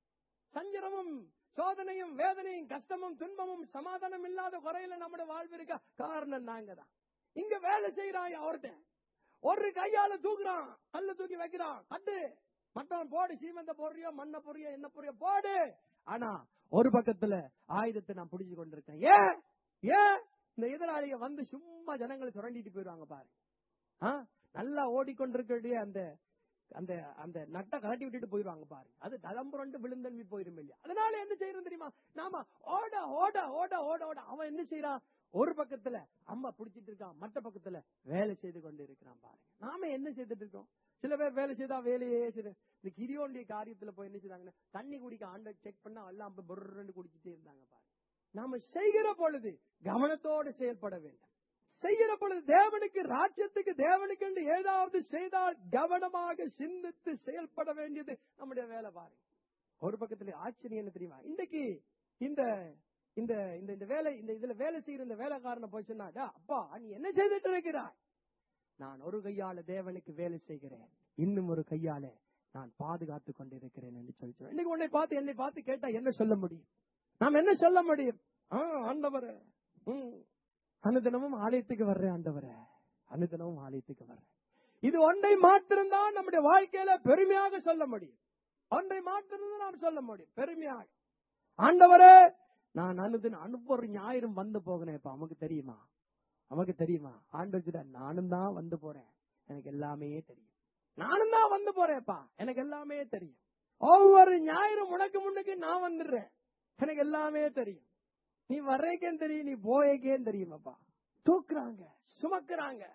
சஞ்சரமும் சோதனையும் வேதனையும் கஷ்டமும் துன்பமும் சமாதானம் இல்லாத குறையில நம்முடைய வாழ்வு இருக்கா காரணம் நாங்க தான் இங்க வேலை செய்யறான் ஒருத்தன் ஒரு கையால தூக்குறான் கல்ல தூக்கி வைக்கிறான் கட்டு மற்றவன் போடு சீமந்த போடுறியோ மண்ணை போறியோ என்ன போறியோ போடு ஆனா ஒரு பக்கத்துல ஆயுதத்தை நான் பிடிச்சு கொண்டிருக்கேன் ஏன் ஏன் இந்த எதிராளிக வந்து சும்மா ஜனங்களை சுரண்டிட்டு போயிருவாங்க பாரு ஆ? நல்லா ஓடிக்கொண்டிருக்கக்கூடிய அந்த அந்த அந்த நட்டை கலட்டி விட்டுட்டு போயிருவாங்க பாரு அது தளம்புரண்டு விழுந்தன்மை போயிரும் இல்லையா அதனால என்ன செய்யறது தெரியுமா நாம ஓட ஓட ஓட ஓட ஓட அவன் என்ன செய்யறான் ஒரு பக்கத்துல அம்மா புடிச்சிட்டு இருக்கான் மற்ற பக்கத்துல வேலை செய்து கொண்டு இருக்கிறான் பாருங்க நாம என்ன செய்துட்டு இருக்கோம் சில பேர் வேலை செய்தா வேலையே செய்து இந்த கிரியோண்டிய காரியத்துல போய் என்ன செய்தாங்கன்னா தண்ணி குடிக்க ஆண்ட செக் பண்ணா எல்லாம் பொருன்னு குடிச்சிட்டே இருந்தாங்க பாருங்க நாம செய்கிற பொழுது கவனத்தோடு செயல்பட வேண்டும் செய்கிற பொழுது தேவனுக்கு ராஜ்யத்துக்கு தேவனுக்கு என்று ஏதாவது செய்தால் கவனமாக சிந்தித்து செயல்பட வேண்டியது நம்முடைய வேலை பாருங்க ஒரு பக்கத்துல ஆச்சரியம் என்ன தெரியுமா இன்றைக்கு இந்த இந்த இந்த இந்த வேலை இந்த இதுல வேலை செய்யற இந்த வேலைக்காரனை போய் சொன்னா "டா, அப்பா நீ என்ன செய்துட்டு இருக்கிறாய் நான் ஒரு கையால தேவனுக்கு வேலை செய்கிறேன் இன்னும் ஒரு கையால நான் பாதுகாத்து கொண்டிருக்கிறேன் என்று சொல்லி சொன்னான். இன்னைக்கு உன்னை பார்த்து என்னை பார்த்து கேட்டா என்ன சொல்ல முடியும் நாம் என்ன சொல்ல முடியும் ஆ, ஆண்டவரே ம், அனுதினமும் ஆலயத்துக்கு வர்றேன் ஆண்டவரே அனுதினமும் ஆலயத்துக்கு வர்றேன் இது ஒன்றை மாத்திரம்தான் நம்முடைய வாழ்க்கையில பெருமையாக சொல்ல முடியும் ஒன்றை மாத்திரம் நாம் சொல்ல முடியும் பெருமையாக ஆண்டவரே நான் அனுதினம் அனுப்புற ஞாயிறும் வந்து போகிறேன் இப்ப நமக்கு தெரியுமா நமக்கு தெரியுமா ஆண்டவர் நானும் தான் வந்து போறேன் எனக்கு எல்லாமே தெரியும் நானும் தான் வந்து போறேன்ப்பா எனக்கு எல்லாமே தெரியும் ஒவ்வொரு ஞாயிறும் உனக்கு முன்னுக்கு நான் வந்துடுறேன் எனக்கு எல்லாமே தெரியும் நீ வர்றேக்கேன்னு தெரியும் நீ போயேக்கேன்னு தெரியுமாப்பா தூக்குறாங்க சுமக்குறாங்க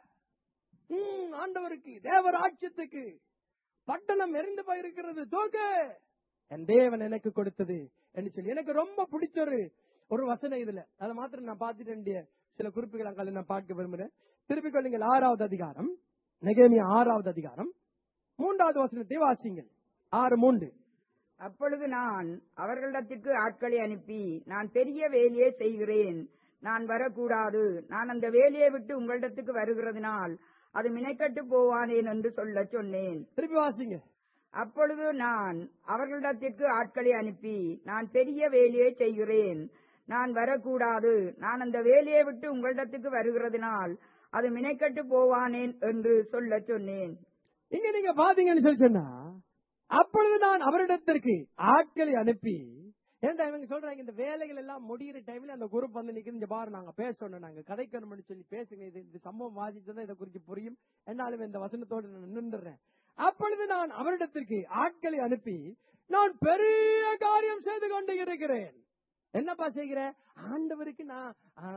ம், ஆண்டவருக்கு தேவராட்சியத்துக்கு பட்டணம் எரிந்து போயிருக்கிறது தூக்கு என் தேவன் எனக்கு கொடுத்தது என்று சொல்லி எனக்கு ரொம்ப பிடிச்ச ஒரு ஒரு வசனம் இதுல அதை மாத்திரம் நான் பார்த்துட்டு வேண்டிய சில குறிப்புகள் அங்கே நான் பார்க்க விரும்புறேன் திருப்பிக் கொள்ளுங்கள் ஆறாவது அதிகாரம் நெகேமியா ஆறாவது அதிகாரம் மூன்றாவது வசனத்தை வாசிங்கள் ஆறு மூன்று அப்பொழுது நான் அவர்களிடத்திற்கு ஆட்களை அனுப்பி நான் பெரிய வேலையை செய்கிறேன் நான் வரக்கூடாது நான் அந்த வேலையை விட்டு உங்களிடத்துக்கு வருகிறதுனால் அது மினைக்கட்டு போவானேன் என்று சொல்லச் சொன்னேன் திருப்பி வாசிங்க அப்பொழுது நான் அவர்களிடத்திற்கு ஆட்களை அனுப்பி நான் பெரிய வேலையை செய்கிறேன் நான் வரக்கூடாது நான் அந்த வேலையை விட்டு உங்களிடத்துக்கு வருகிறதுனால் அது மினைக்கட்டு போவானேன் என்று சொல்லச் சொன்னேன் இங்க நீங்க பாத்தீங்கன்னு சொல்லி சொன்னா அப்பொழுது நான் அவரிடத்திற்கு ஆட்களை அனுப்பி ஏன்டா இவங்க சொல்றாங்க இந்த வேலைகள் எல்லாம் முடியிற டைம்ல அந்த குரூப் வந்து நிக்குது இங்க பாரு நாங்க பேசணும் நாங்க கதைக்கணும்னு சொல்லி பேசுங்க இது இந்த சம்பவம் வாசிச்சதான் இதை குறித்து புரியும் என்னாலும் இந்த வசனத்தோடு நான் நின்றுறேன் அப்பொழுது நான் அவரிடத்திற்கு ஆட்களை அனுப்பி நான் பெரிய காரியம் செய்து கொண்டு இருக்கிறேன் என்னப்பா செய்கிறேன் ஆண்டவருக்கு நான்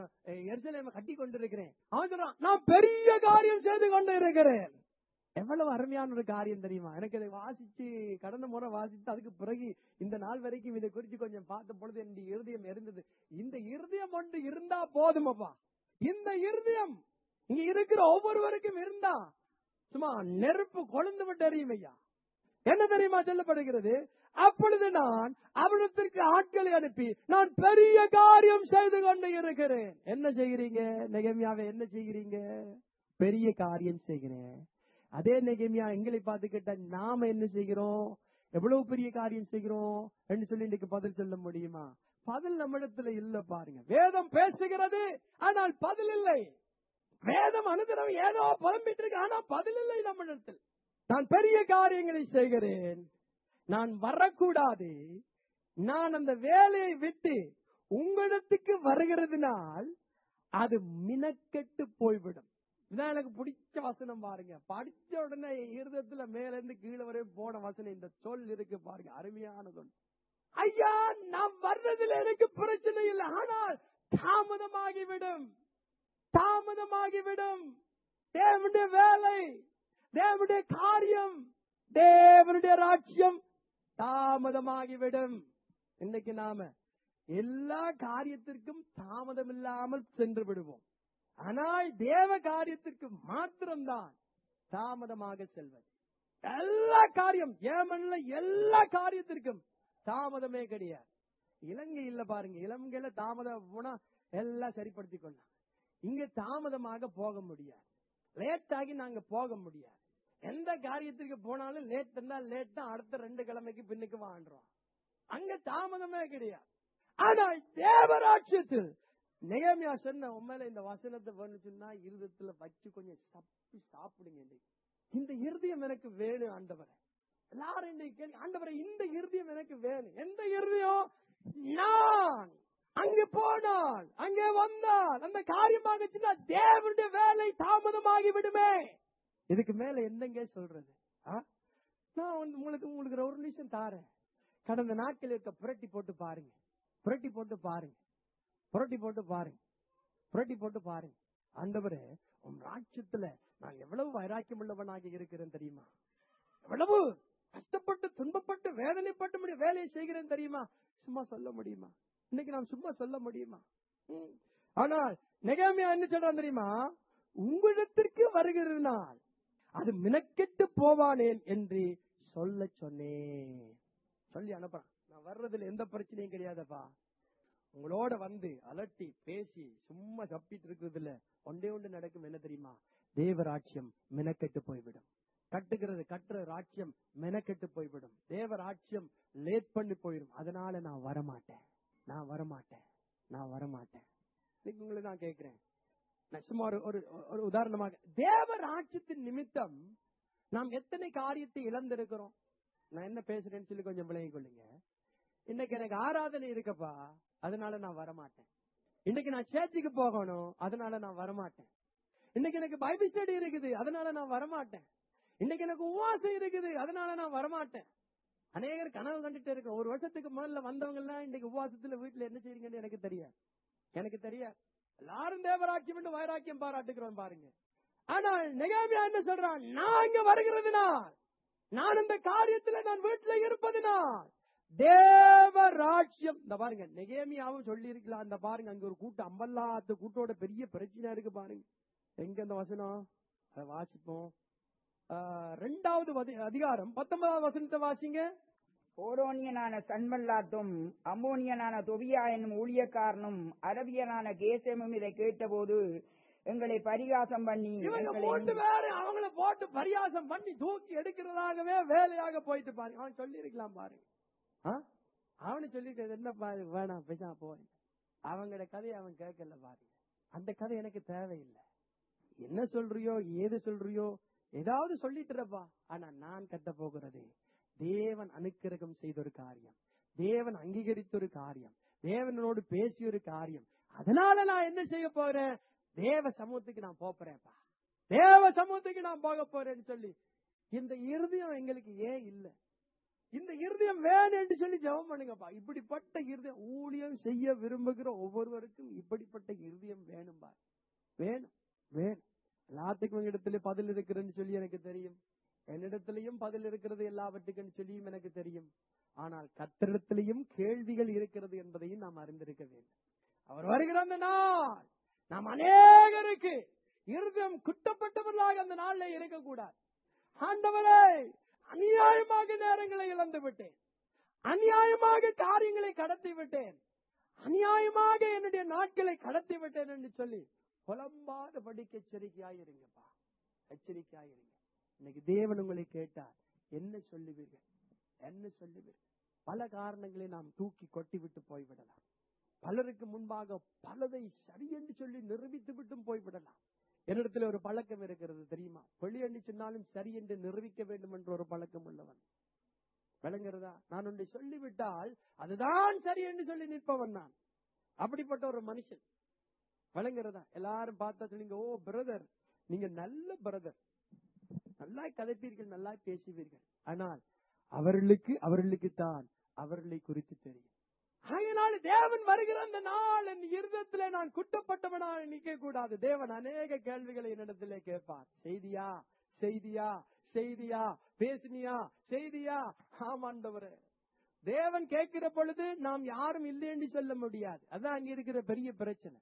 எருசலேம கட்டி கொண்டிருக்கிறேன் அவன் சொல்றான் நான் பெரிய காரியம் செய்து கொண்டு இருக்கிறேன் எவ்வளவு அருமையான ஒரு காரியம் தெரியுமா எனக்கு இதை வாசிச்சு கடந்த முறை வாசித்து அதுக்கு பிறகு இந்த நாள் வரைக்கும் இதை குறித்து கொஞ்சம் பார்த்த பொழுது என்னுடைய இருதயம் இருந்தது இந்த இருதயம் ஒன்று இருந்தா போதுமப்பா இந்த இருதயம் இங்க இருக்கிற ஒவ்வொருவருக்கும் இருந்தா சும்மா நெருப்பு கொழுந்து விட்டு எரியும் ஐயா என்ன தெரியுமா சொல்லப்படுகிறது அப்பொழுது நான் அவரிடத்திற்கு ஆட்களை அனுப்பி நான் பெரிய காரியம் செய்து கொண்டு இருக்கிறேன் என்ன செய்கிறீங்க நெகமியாவை என்ன செய்கிறீங்க பெரிய காரியம் செய்கிறேன் அதே நெகமியா எங்களை பார்த்து கேட்டா நாம என்ன செய்கிறோம் எவ்வளவு பெரிய காரியம் செய்கிறோம் என்று சொல்லி இன்னைக்கு பதில் சொல்ல முடியுமா பதில் நம்மிடத்துல இல்ல பாருங்க வேதம் பேசுகிறது ஆனால் பதில் இல்லை வேதம் அனுதினம் ஏதோ புலம்பிட்டு இருக்கு ஆனா பதில் இல்லை நம்மிடத்தில் நான் பெரிய காரியங்களை செய்கிறேன் நான் வரக்கூடாது நான் அந்த வேலையை விட்டு உங்களிடத்துக்கு வருகிறதுனால் அது மினக்கெட்டு போய்விடும் இதான் எனக்கு பிடிச்ச வசனம் பாருங்க படிச்ச உடனே இருதயத்துல மேல இருந்து கீழே வரையும் போன வசனம் இந்த சொல் இருக்கு பாருங்க அருமையான சொல் ஐயா நான் வர்றதுல எனக்கு பிரச்சனை இல்லை ஆனால் தாமதமாகிவிடும் தாமதமாகிவிடும் தேவனுடைய வேலை தேவனுடைய காரியம் தேவனுடைய ராஜ்யம் தாமதமாகிவிடும் இன்னைக்கு நாம எல்லா காரியத்திற்கும் தாமதம் இல்லாமல் சென்று விடுவோம் ஆனால் தேவ காரியத்திற்கு மாத்திரம்தான் தாமதமாக செல்வது எல்லா காரியம் ஏமன்ல எல்லா காரியத்திற்கும் தாமதமே கிடையாது இலங்கை இல்ல பாருங்க இலங்கையில தாமதம் போனா எல்லாம் சரிப்படுத்தி கொள்ளலாம் இங்க தாமதமாக போக முடியாது லேட் ஆகி நாங்க போக முடியாது எந்த காரியத்திற்கு போனாலும் லேட் இருந்தா லேட் தான் அடுத்த ரெண்டு கிழமைக்கு பின்னுக்கு வாழ்றோம் அங்க தாமதமே கிடையாது ஆனால் தேவராட்சியத்தில் நெகேமியா சொன்ன உண்மையில இந்த வசனத்தை வேணும்னு சொன்னா இருதயத்துல வச்சு கொஞ்சம் சப்பி சாப்பிடுங்க இன்னைக்கு. இந்த இருதயம் எனக்கு வேணும் ஆண்டவரே எல்லாரும் இன்னைக்கு கேள்வி ஆண்டவரே இந்த இருதயம் எனக்கு வேணும் எந்த இருதயம் நான் அங்கே போனால் அங்கே வந்தால் அந்த காரியமாகச்சுன்னா தேவனுடைய வேலை தாமதமாகி விடுமே இதுக்கு மேல என்னங்க சொல்றது ஆ? நான் வந்து உங்களுக்கு உங்களுக்கு ஒரு நிமிஷம் தாரேன் கடந்த நாட்கள் இருக்க புரட்டி போட்டு பாருங்க புரட்டி போட்டு பாருங்க புரட்டி போட்டு பாருங்க புரட்டி போட்டு பாருங்க ஆண்டவரே உன் ராட்சத்துல நான் எவ்வளவு வைராக்கியம் உள்ளவனாக இருக்கிறேன் தெரியுமா எவ்வளவு கஷ்டப்பட்டு துன்பப்பட்டு வேதனைப்பட்டு முடிய வேலையை செய்கிறேன் தெரியுமா சும்மா சொல்ல முடியுமா இன்னைக்கு நாம் சும்மா சொல்ல முடியுமா ம். ஆனால் நெகாமியா என்ன சொல்றான் தெரியுமா உங்களிடத்திற்கு வருகிற நாள் அது மினக்கெட்டு போவானேன் என்று சொல்ல சொன்னேன் சொல்லி அனுப்புறான் நான் வர்றதுல எந்த பிரச்சனையும் கிடையாதப்பா உங்களோட வந்து அலட்டி பேசி சும்மா சப்பிட்டு இருக்கிறதுல ஒன்றே ஒன்று நடக்கும் என்ன தெரியுமா தேவராட்சியம் மெனக்கெட்டு போய்விடும் கட்டுகிறது கட்டுற ராட்சியம் மெனக்கெட்டு போய்விடும் தேவராட்சியம் லேட் பண்ணி போயிடும் அதனால நான் வரமாட்டேன் நான் வரமாட்டேன் நான் வரமாட்டேன் இன்னைக்கு உங்களை நான் கேட்கிறேன் நான் சும்மா ஒரு ஒரு ஒரு உதாரணமாக தேவராட்சியத்தின் நிமித்தம் நாம் எத்தனை காரியத்தை இழந்திருக்கிறோம் நான் என்ன பேசுறேன்னு சொல்லி கொஞ்சம் விளங்கிக் கொள்ளுங்க இன்னைக்கு எனக்கு ஆராதனை இருக்கப்பா அதனால நான் வரமாட்டேன் இன்னைக்கு நான் சேர்ச்சுக்கு போகணும் அதனால நான் வரமாட்டேன் இன்னைக்கு எனக்கு பைபிள் ஸ்டடி இருக்குது அதனால நான் வரமாட்டேன் இன்னைக்கு எனக்கு உவாசம் இருக்குது அதனால நான் வரமாட்டேன் அநேகர் கனவு கண்டுட்டு இருக்கேன் ஒரு வருஷத்துக்கு முதல்ல வந்தவங்க எல்லாம் இன்னைக்கு உபவாசத்துல வீட்டுல என்ன செய்றீங்கன்னு எனக்கு தெரியாது எனக்கு தெரியாது எல்லாரும் தேவராட்சியம் என்று வைராக்கியம் பாராட்டுகிறோம் பாருங்க ஆனால் நெகாமியா என்ன சொல்றான் நான் இங்க வருகிறதுனால் நான் இந்த காரியத்துல நான் வீட்டுல இருப்பதுனால் தேவராட்சியம் இந்த பாருங்க நெகேமியாவும் சொல்லி இருக்கலாம் அந்த பாருங்க அங்க ஒரு கூட்டம் அம்பல்லாத்து கூட்டோட பெரிய பிரச்சனை இருக்கு பாருங்க எங்க அந்த வசனம் அதை வாசிப்போம் ஆஹ், ரெண்டாவது வதி- அதிகாரம் பத்தொன்பதாவது வசனத்தை வாசிங்க ஓரோனியனான சன்மல்லாத்தும் அம்மோனியனான தொபியா என்னும் ஊழியக்காரனும் அரபியனான கேசமும் இதை கேட்டபோது எங்களை பரிகாசம் பண்ணி இவங்க எங்களை மூன்று பேரு அவங்கள போட்டு பரியாசம் பண்ணி தூக்கி எடுக்கிறதாகவே வேலையாக போயிட்டு பாருங்க அவன் சொல்லி இருக்கலாம் பாருங்க ஆ? அவனு சொல்லிட்டு என்ன பாரு வேணாம் பேசா போய் அவங்களோட கதையை அவன் கேட்கல பாருங்க அந்த கதை எனக்கு தேவையில்லை என்ன சொல்றியோ ஏது சொல்றியோ ஏதாவது சொல்லிட்டு இருப்பா ஆனா நான் கட்ட போகிறது தேவன் அனுக்கிரகம் செய்த ஒரு காரியம் தேவன் அங்கீகரித்த ஒரு காரியம் தேவனோடு பேசிய ஒரு காரியம் அதனால நான் என்ன செய்ய போறேன் தேவ சமூகத்துக்கு நான் போறேன்ப்பா தேவ சமூகத்துக்கு நான் போக போறேன்னு சொல்லி இந்த இருதயம் எங்களுக்கு ஏன் இல்ல இந்த இருதயம் வேணும் என்று சொல்லி ஜெபம் பண்ணுங்கப்பா இப்படிப்பட்ட இருதயம் ஊழியம் செய்ய விரும்புகிற ஒவ்வொருவருக்கும் இப்படிப்பட்ட இருதயம் வேணும்பா வேணும் வேணும் எல்லாத்துக்கும் இடத்துல பதில் இருக்கிறதுன்னு சொல்லி எனக்கு தெரியும் என்னிடத்திலையும் பதில் இருக்கிறது எல்லாவற்றுக்கும் சொல்லியும் எனக்கு தெரியும் ஆனால் கத்திரிடத்திலையும் கேள்விகள் இருக்கிறது என்பதையும் நாம் அறிந்திருக்க வேண்டும் அவர் வருகிற அந்த நாள் நாம் அநேகருக்கு இருதயம் குட்டப்பட்டவர்களாக அந்த நாள்ல இருக்கக்கூடாது ஆண்டவரே அநியாயமாக நேரங்களை இழந்து விட்டேன் அநியாயமாக காரியங்களை கடத்தி விட்டேன் அநியாயமாக என்னுடைய நாட்களை கடத்தி விட்டேன் என்று சொல்லி புலம்பாதபடிக்கு எச்சரிக்கையாயிருங்கப்பா எச்சரிக்கையாயிருங்க இன்னைக்கு தேவன் உங்களை கேட்டார் என்ன சொல்லுவீர்கள் என்ன சொல்லுவீர்கள் பல காரணங்களை நாம் தூக்கி கொட்டி விட்டு போய்விடலாம் பலருக்கு முன்பாக பலதை சரி என்று சொல்லி நிரூபித்து விட்டும் போய்விடலாம் என்னிடத்துல ஒரு பழக்கம் இருக்கிறது தெரியுமா பொழி என்று சொன்னாலும் சரி என்று நிரூபிக்க வேண்டும் என்ற ஒரு பழக்கம் உள்ளவன் விளங்குறதா நான் ஒன்றை சொல்லிவிட்டால் அதுதான் சரி என்று சொல்லி நிற்பவன் நான் அப்படிப்பட்ட ஒரு மனுஷன் விளங்குறதா எல்லாரும் பார்த்தா சொல்லுங்க ஓ பிரதர் நீங்க நல்ல பிரதர் நல்லா கதைப்பீர்கள் நல்லா பேசுவீர்கள் ஆனால் அவர்களுக்கு அவர்களுக்கு தான் அவர்களை குறித்து தெரியும் ஆகையினால் தேவன் வருகிற அந்த நாள் என் இருதயத்திலே நான் குட்டப்பட்டவனாக நிக்க கூடாது தேவன் அநேக கேள்விகளை என்னிடத்திலே கேட்பார் செய்தியா செய்தியா செய்தியா பேசினியா செய்தியா ஆமாண்டவரே தேவன் கேட்கிற பொழுது நாம் யாரும் இல்லை என்று சொல்ல முடியாது அதான் அங்க இருக்கிற பெரிய பிரச்சனை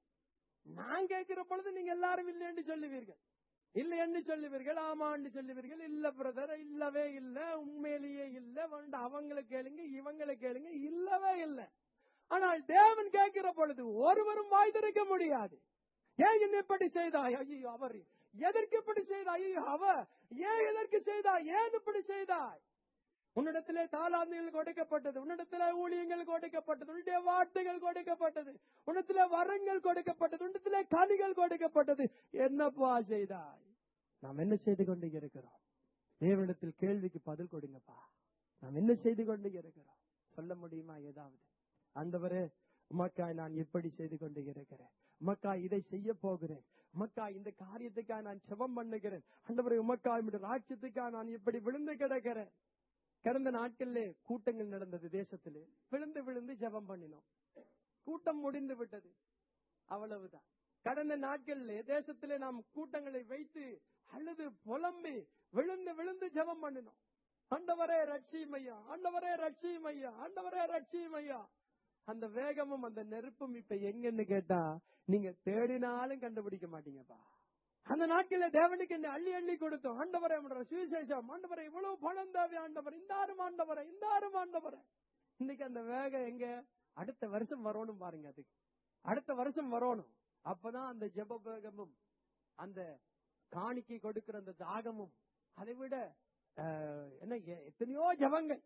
நான் கேட்கிற பொழுது நீங்க எல்லாரும் இல்லை என்று சொல்லுவீர்கள் இல்லை என்று சொல்லுவீர்கள் ஆமா என்று சொல்லுவீர்கள் இல்ல பிரதர் இல்லவே இல்ல உண்மையிலேயே இல்ல வந்து அவங்களை கேளுங்க இவங்களை கேளுங்க இல்லவே இல்லை ஆனால் தேவன் கேட்கிற பொழுது ஒருவரும் வாய் திறக்க முடியாது ஏன் என்ன இப்படி செய்தாய் ஐயோ அவர் எதற்கு இப்படி செய்தாய் ஐயோ அவ ஏன் எதற்கு செய்தாய் ஏன் இப்படி செய்தாய் உன்னிடத்திலே தாளாந்துகள் கொடுக்கப்பட்டது உன்னிடத்திலே ஊழியங்கள் கொடுக்கப்பட்டது உன்னுடைய வார்த்தைகள் கொடுக்கப்பட்டது உன்னிடத்திலே வரங்கள் கொடுக்கப்பட்டது உன்னிடத்திலே கனிகள் கொடுக்கப்பட்டது என்னப்பா செய்தாய் நாம் என்ன செய்து கொண்டு இருக்கிறோம் தேவனிடத்தில் கேள்விக்கு பதில் கொடுங்கப்பா நாம் என்ன செய்து கொண்டு இருக்கிறோம் சொல்ல முடியுமா ஏதாவது ஆண்டவரே உமக்காய் நான் எப்படி செய்து கொண்டு இருக்கிறேன் உமக்காய் இதை செய்ய போகிறேன் உமக்காய் இந்த காரியத்துக்காக நான் செபம் பண்ணுகிறேன் ஆண்டவரே உமக்காய் உம்முடைய ராஜ்யத்துக்காக நான் இப்படி விழுந்து கிடக்கிறேன் கடந்த நாட்களிலே கூட்டங்கள் நடந்தது தேசத்திலே விழுந்து விழுந்து ஜெபம் பண்ணினோம் கூட்டம் முடிந்து விட்டது அவ்வளவுதான் கடந்த நாட்களிலே தேசத்திலே நாம் கூட்டங்களை வைத்து அழுது புலம்பி விழுந்து விழுந்து ஜெபம் பண்ணினோம் ஆண்டவரே ரட்சியும் ஐயா ஆண்டவரே ரட்சியும் ஐயா ஆண்டவரே ரட்சியும் ஐயா அந்த வேகமும் அந்த நெருப்பும் இப்ப எங்கன்னு கேட்டா நீங்க தேடினாலும் கண்டுபிடிக்க மாட்டீங்கப்பா அந்த நாட்கள தேவனுக்கு என்ன அள்ளி அள்ளி கொடுத்தோம் ஆண்டவரே உம்முடைய சுவிசேஷம் ஆண்டவரே இவ்வளவு பணம் தேவை ஆண்டவர் இந்தாரும் ஆண்டவரே இந்தாரும் ஆண்டவரே இன்னைக்கு அந்த வேகம் எங்க அடுத்த வருஷம் வரணும் பாருங்க அதுக்கு அடுத்த வருஷம் வரணும் அப்பதான் அந்த ஜெப வேகமும் அந்த காணிக்கை கொடுக்கிற அந்த தாகமும் அதை விட அஹ், என்ன எ- எத்தனையோ ஜெபங்கள்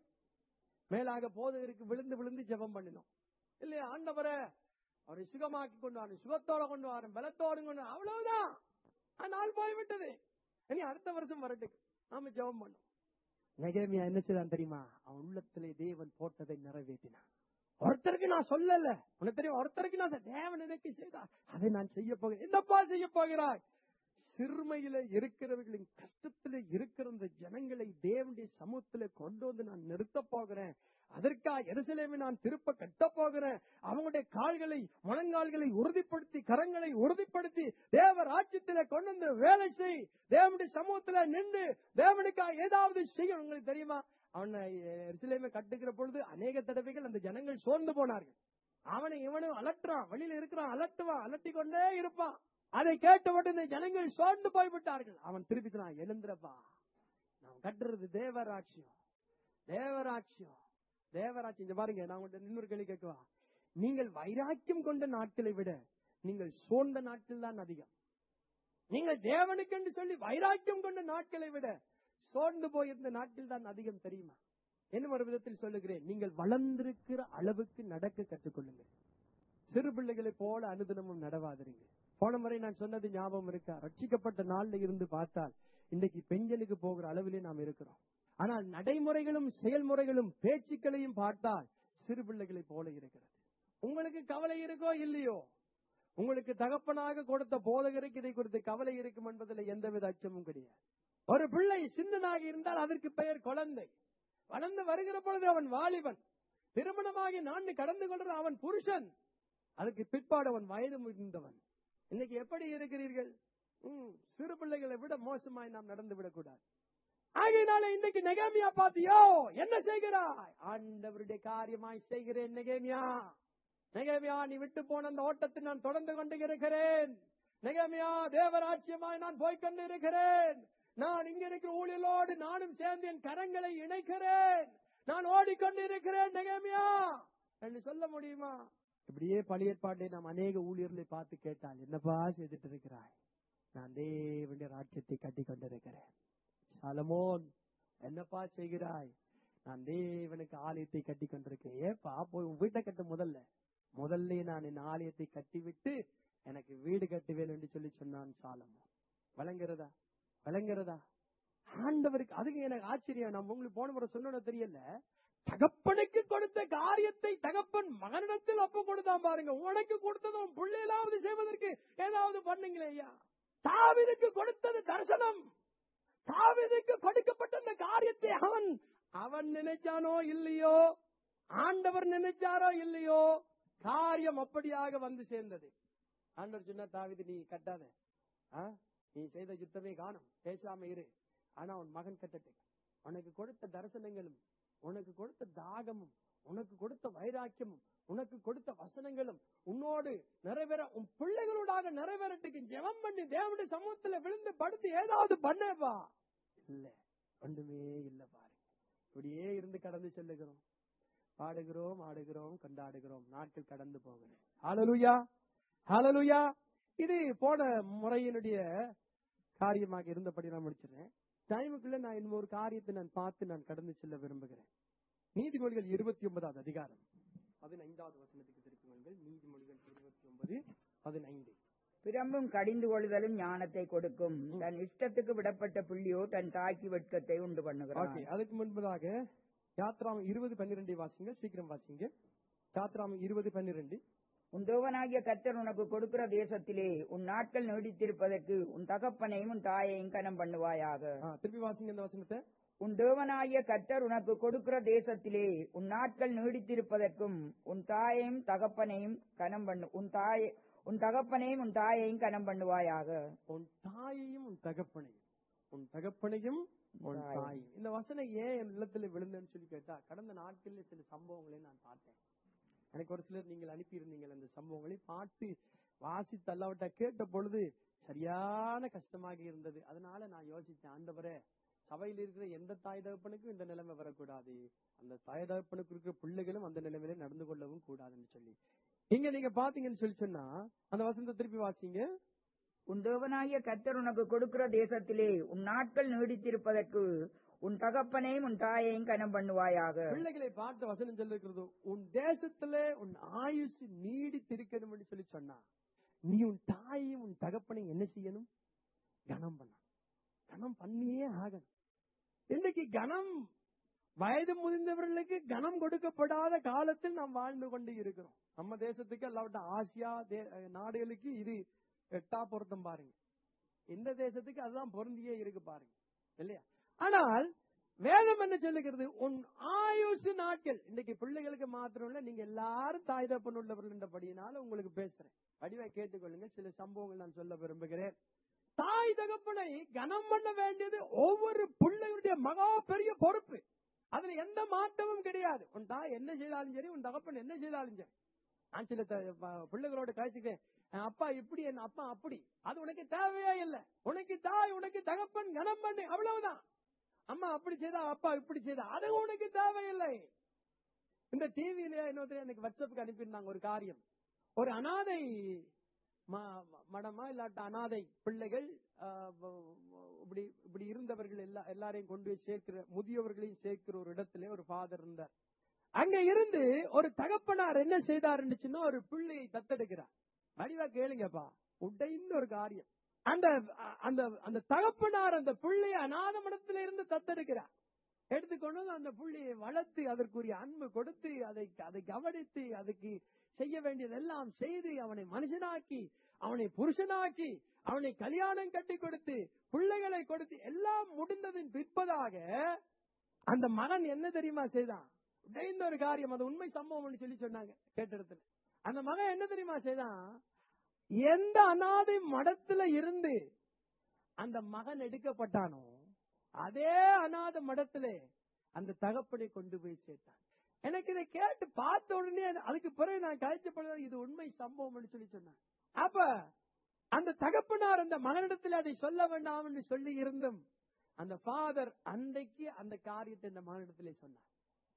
மேலாக போதகருக்கு விழுந்து விழுந்து ஜெபம் பண்ணினோம் இல்லையா ஆண்டவரே அவரை சுகமாக்கி கொண்டு வாரு சுகத்தோட கொண்டு வாரு பலத்தோடு கொண்டு வாரு. அவ்வளவுதான் ஆ, நாள் போய்விட்டது இனி அடுத்த வருஷம் வரட்டுக்கு நாம ஜெபம் பண்ணோம் நெகேமியா என்ன செய்தான் தெரியுமா அவன் உள்ளத்திலே தேவன் போட்டதை நிறைவேற்றினான் ஒருத்தருக்கு நான் சொல்லல உனக்கு தெரியும் ஒருத்தருக்கு நான் சொ- தேவன் எனக்கு செய்தார் அதை நான் செய்ய போகிறேன் என்னப்பா செய்ய போகிறாய் சிறுமையில இருக்கிறவர்களின் கஷ்டத்திலே இருக்கிற இந்த ஜனங்களை தேவனுடைய சமூகத்திலே கொண்டு வந்து நான் நிறுத்த போகிறேன் அதற்காக எருசலேமை நான் திருப்ப கட்ட போகிறேன் அவங்களுடைய கால்களை முழங்கால்களை உறுதிப்படுத்தி கரங்களை உறுதிப்படுத்தி தேவ ராஜ்யத்திலே கொண்டு வந்து வேலை செய் தேவனுடைய சமூகத்திலே நின்று தேவனுக்காக ஏதாவது செய்யும் உங்களுக்கு தெரியுமா அவனை எருசலேமை கட்டுகிற பொழுது அநேக தடவைகள் அந்த ஜனங்கள் சோர்ந்து போனார்கள் அவனை இவனும் அலட்டுறான் வெளியில இருக்கிறான் அலட்டுவான் அலட்டி கொண்டே இருப்பான் அதை கேட்டபட்டு இந்த ஜனங்கள் சோர்ந்து போய்விட்டார்கள் அவன் திருப்பி சொன்னான் எழுந்திரப்பா நாம் கட்டுறது தேவராட்சியம் தேவராட்சியம் தேவராட்சியம் இங்க பாருங்க நான் உங்கள்ட்ட இன்னொரு கேள்வி கேட்கவா நீங்கள் வைராக்கியம் கொண்ட நாட்களை விட நீங்கள் சோர்ந்த நாட்கள் தான் அதிகம் நீங்கள் தேவனுக்கு என்று சொல்லி வைராக்கியம் கொண்ட நாட்களை விட சோர்ந்து போயிருந்த நாட்கள் தான் அதிகம் தெரியுமா என்ன ஒரு விதத்தில் சொல்லுகிறேன் நீங்கள் வளர்ந்திருக்கிற அளவுக்கு நடக்க கற்றுக்கொள்ளுங்கள் சிறு பிள்ளைகளைப் போல அனுதினமும் நடவாதிருங்க போன முறை நான் சொன்னது ஞாபகம் இருக்கா ரட்சிக்கப்பட்ட நாள்ல இருந்து பார்த்தால் இன்னைக்கு பெண்களுக்கு போகிற அளவிலே நாம் இருக்கிறோம் ஆனால் நடைமுறைகளும் செயல்முறைகளும் பேச்சுக்களையும் பார்த்தால் சிறு பிள்ளைகளைப் போல இருக்கிறது உங்களுக்கு கவலை இருக்கோ இல்லையோ உங்களுக்கு தகப்பனாக கொடுத்த போதகருக்கு இதை குறித்து கவலை இருக்கும் என்பதில் எந்தவித அச்சமும் கிடையாது ஒரு பிள்ளை சின்னனாக இருந்தால் அதற்கு பெயர் குழந்தை வளர்ந்து வருகிற பொழுது அவன் வாலிபன் திருமணமாகி நான்கு கடந்து கொள்ற அவன் புருஷன் அதுக்கு பிற்பாடு அவன் வயது முதிர்ந்தவன் இன்னைக்கு எப்படி இருக்கிறீர்கள் ம், சிறு பிள்ளைகளை விட மோசமாய் நாம் நடந்து விடக்கூடாது ஆகையினால இன்னைக்கு நெகேமியா பாத்தியோ என்ன செய்கிறாய் ஆண்டவருடைய காரியமாய் செய்கிறேன் நெகேமியா நெகேமியா நீ விட்டு போன அந்த ஓட்டத்தை நான் தொடர்ந்து கொண்டு இருக்கிறேன் நெகேமியா தேவராட்சியமாய் நான் போய் கொண்டு இருக்கிறேன் நான் இங்க இருக்கிற ஊழியலோடு நானும் சேர்ந்து என் கரங்களை இணைக்கிறேன் நான் ஓடிக்கொண்டு இருக்கிறேன் நெகேமியா என்று சொல்ல முடியுமா இப்படியே பழைய ஏற்பாட்டை நாம் அநேக ஊழியர்களை பார்த்து கேட்டால் என்னப்பா செய்துட்டு இருக்கிறாய் நான் தேவனுடைய ராஜ்யத்தை கட்டி கொண்டிருக்கிறேன் சலமோன் என்னப்பா செய்கிறாய் நான் தேவனுக்கு ஆலயத்தை கட்டி கொண்டிருக்கேன் ஏப்பா போய் உன் வீட்டை கட்ட முதல்ல முதல்ல நான் என் ஆலயத்தை கட்டிவிட்டு எனக்கு வீடு கட்டுவேன் என்று சொல்லி சொன்னான் சாலமோன் வழங்குறதா வழங்குறதா ஆண்டவருக்கு அதுக்கு எனக்கு ஆச்சரியம் நான் உங்களுக்கு போன முறை சொன்னோட தெரியல தகப்பனுக்கு கொடுத்த காரியத்தை தகப்பன் மகனிடத்தில் ஒப்பு கொடுத்தான் பாருங்க உனக்கு கொடுத்ததும் பிள்ளைகளாவது செய்வதற்கு ஏதாவது பண்ணுங்களே ஐயா தாவிதுக்கு கொடுத்தது தரிசனம் தாவிதுக்கு கொடுக்கப்பட்ட அந்த காரியத்தை அவன் அவன் நினைச்சானோ இல்லையோ ஆண்டவர் நினைச்சாரோ இல்லையோ காரியம் அப்படியாக வந்து சேர்ந்தது ஆண்டவர் சொன்ன தாவிது நீ கட்டாத ஆ? நீ செய்த யுத்தமே காணும் பேசாம இரு ஆனா உன் மகன் கட்டட்டு உனக்கு கொடுத்த தரிசனங்களும் உனக்கு கொடுத்த தாகமும் உனக்கு கொடுத்த வைராக்கியமும் உனக்கு கொடுத்த வசனங்களும் உன்னோடு நிறைவேற உன் பிள்ளைகளோடாக நிறைவேறட்டுக்கு ஜெபம் பண்ணி தேவனுடைய சமூகத்துல விழுந்து படுத்து ஏதாவது பண்ணேப்பா இல்ல ஒன்றுமே இல்ல பாருங்க இப்படியே இருந்து கடந்து செல்லுகிறோம் பாடுகிறோம் ஆடுகிறோம் கொண்டாடுகிறோம் நாட்கள் கடந்து போகிறேன் ஹalleluya ஹalleluya இது போன முறையினுடைய காரியமாக இருந்தபடி நான் முடிச்சிடுறேன் டைமுக்குள்ள நான் இன்னும் ஒரு காரியத்தை நான் பார்த்து நான் கடந்து செல்ல விரும்புகிறேன் நீதிமொழிகள் இருபத்தி ஒன்பதாவது அதிகாரம் பதினைந்தாவது வசனத்துக்கு திருப்புங்கள் நீதிமொழிகள் இருபத்தி ஒன்பது பதினைந்து பிரம்பும் கடிந்து கொள்ளுதலும் ஞானத்தை கொடுக்கும் தன் இஷ்டத்துக்கு விடப்பட்ட புள்ளியோ தன் தாய்க்கு வெட்கத்தை உண்டு பண்ணுகிறான் ஓகே அதுக்கு முன்பதாக யாத்ராமம் இருபது பன்னிரெண்டு வாசிங்க சீக்கிரம் வாசிங்க யாத்ராமம் இருபது பன்னிரெண்டு உன் தேவனாகிய கர்த்தர் உனக்கு கொடுக்கிற தேசத்திலே உன் நாட்கள் நீடித்திருப்பதற்கு உன் தகப்பனையும் உன் தாயையும் கனம் பண்ணுவாயாக ஆ, திருப்பி வாசிங்க இந்த வசனத்தை உன் தேவனாகிய கர்த்தர் உனக்கு கொடுக்கிற தேசத்திலே உன் நாட்கள் நீடித்திருப்பதற்கும் உன் தாயையும் தகப்பனையும் கனம் பண்ணு உன் தாய் உன் தகப்பனையும் உன் தாயையும் கனம் பண்ணுவாயாக உன் தாயையும் உன் தகப்பனையும் உன் தகப்பனையும் உன் தாயையும். தாயும் இந்த வசனம் ஏன் என் இல்லத்துல விழுந்தேன்னு சொல்லி கேட்டா கடந்த நாட்கள்ல சில சம்பவங்களை நான் பார்த்தேன் எனக்கு ஒரு சிலர் நீங்கள் அனுப்பியிருந்தீங்கள் அந்த சம்பவங்களை பார்த்து வாசித்து அல்லாவிட்ட கேட்ட பொழுது சரியான கஷ்டமாக இருந்தது அதனால நான் யோசித்தேன் ஆண்டவரே சபையில் இருக்கிற எந்த தாய் தகப்பனுக்கும் இந்த நிலைமை வரக்கூடாது அந்த தாய் தகப்பனுக்கு இருக்கிற பிள்ளைகளும் அந்த நிலைமையில நடந்து கொள்ளவும் கூடாதுன்னு சொல்லி இங்க நீங்க பாத்தீங்கன்னு சொல்லி சொன்னா அந்த வசனத்தை திருப்பி வாசிங்க உன் தேவனாகிய கர்த்தர் உனக்கு கொடுக்கிற தேசத்திலே உன் நாட்கள் நீடித்திருப்பதற்கு உன் தகப்பனையும் உன் தாயையும் கனம் பண்ணுவாயாக பிள்ளைகளை பார்த்து வசனம் சொல்லிருக்கிறது உன் தேசத்துல உன் ஆயுசு நீடித்திருக்கணும் என்று சொல்லி சொன்னா நீ உன் தாயையும் உன் தகப்பனையும் என்ன செய்யணும் கனம் பண்ண கனம் பண்ணியே ஆகணும் இன்னைக்கு கனம் வயது முதிர்ந்தவர்களுக்கு கனம் கொடுக்கப்படாத காலத்தில் நாம் வாழ்ந்து கொண்டு இருக்கிறோம் நம்ம தேசத்துக்கு அல்லாவிட்ட ஆசியா தே- நாடுகளுக்கு இது எட்டா பொருத்தம் பாருங்க இந்த தேசத்துக்கு அதுதான் பொருந்தியே இருக்கு பாருங்க இல்லையா ஆனால் வேதம் என்ன சொல்லுகிறது உன் ஆயுசு நாட்கள் இன்னைக்கு பிள்ளைகளுக்கு மாத்திரம் இல்ல நீங்க எல்லாரும் தாய் தப்பன் உள்ளவர்கள் என்றபடியினால உங்களுக்கு பேசுறேன் வடிவை கேட்டுக்கொள்ளுங்க சில சம்பவங்கள் நான் சொல்ல விரும்புகிறேன் தாய் தகப்பனை கனம் பண்ண வேண்டியது ஒவ்வொரு பிள்ளைகளுடைய மகா பெரிய பொறுப்பு அதுல எந்த மாற்றமும் கிடையாது உன் தாய் என்ன செய்தாலும் சரி உன் தகப்பன் என்ன செய்தாலும் சரி நான் சில த- ப- பிள்ளைகளோட காய்ச்சிக்கிறேன் என் அப்பா இப்படி என் அப்பா அப்படி அது உனக்கு தேவையே இல்லை உனக்கு தாய் உனக்கு தகப்பன் கனம் பண்ணு அவ்வளவுதான் அம்மா அப்படி செய்தா அப்பா இப்படி செய்தா அது உனக்கு தேவையில்லை இந்த டிவியில இன்னொருத்தர் எனக்கு வாட்ஸ்அப்புக்கு அனுப்பியிருந்தாங்க ஒரு காரியம் ஒரு அனாதை ம- ம- மடமா இல்லாட்ட அனாதை பிள்ளைகள் ஆ, வ- வ- இப்படி இப்படி இருந்தவர்கள் எல்லா எல்லாரையும் கொண்டு போய் சேர்க்கிற முதியவர்களையும் சேர்க்கிற ஒரு இடத்துல ஒரு ஃபாதர் இருந்தார் அங்க இருந்து ஒரு தகப்பனார் என்ன செய்தாருன்னு சொன்னா ஒரு பிள்ளையை தத்தெடுக்கிறார் வடிவா கேளுங்கப்பா உடைந்த ஒரு காரியம் அந்த அ- அந்த அந்த தகப்பனார் அந்த பிள்ளையை அநாத மடத்துல இருந்து தத்தெடுக்கிறார் எடுத்துக்கொண்டு வந்து அந்த புள்ளியை வளர்த்து அதற்குரிய அன்பு கொடுத்து அதை அதை கவனித்து அதுக்கு செய்ய வேண்டியதெல்லாம் செய்து அவனை மனுஷனாக்கி அவனை புருஷனாக்கி அவனை கல்யாணம் கட்டி கொடுத்து பிள்ளைகளை கொடுத்து எல்லாம் முடிந்ததின் பிற்பதாக அந்த மகன் என்ன தெரியுமா செய்தான் உடைந்த ஒரு காரியம் அது உண்மை சம்பவம்னு சொல்லி சொன்னாங்க கேட்ட இடத்துல அந்த மகன் என்ன தெரியுமா செய்தான் எந்த அனாதை மடத்துல இருந்து அந்த மகன் எடுக்கப்பட்டானோ அதே அநாத மடத்திலே அந்த தகப்பனை கொண்டு போய் சேர்த்தான் எனக்கு இதை கேட்டு பார்த்த உடனே அதுக்கு பிறகு நான் காய்ச்சப்படுவது இது உண்மை சம்பவம்னு சொல்லி சொன்னேன் அப்ப அந்த தகப்பனார் அந்த மகனிடத்தில் அதை சொல்ல வேண்டாம் என்று சொல்லி இருந்தும் அந்த ஃபாதர் அன்றைக்கு அந்த காரியத்தை இந்த மகனிடத்திலே சொன்னார்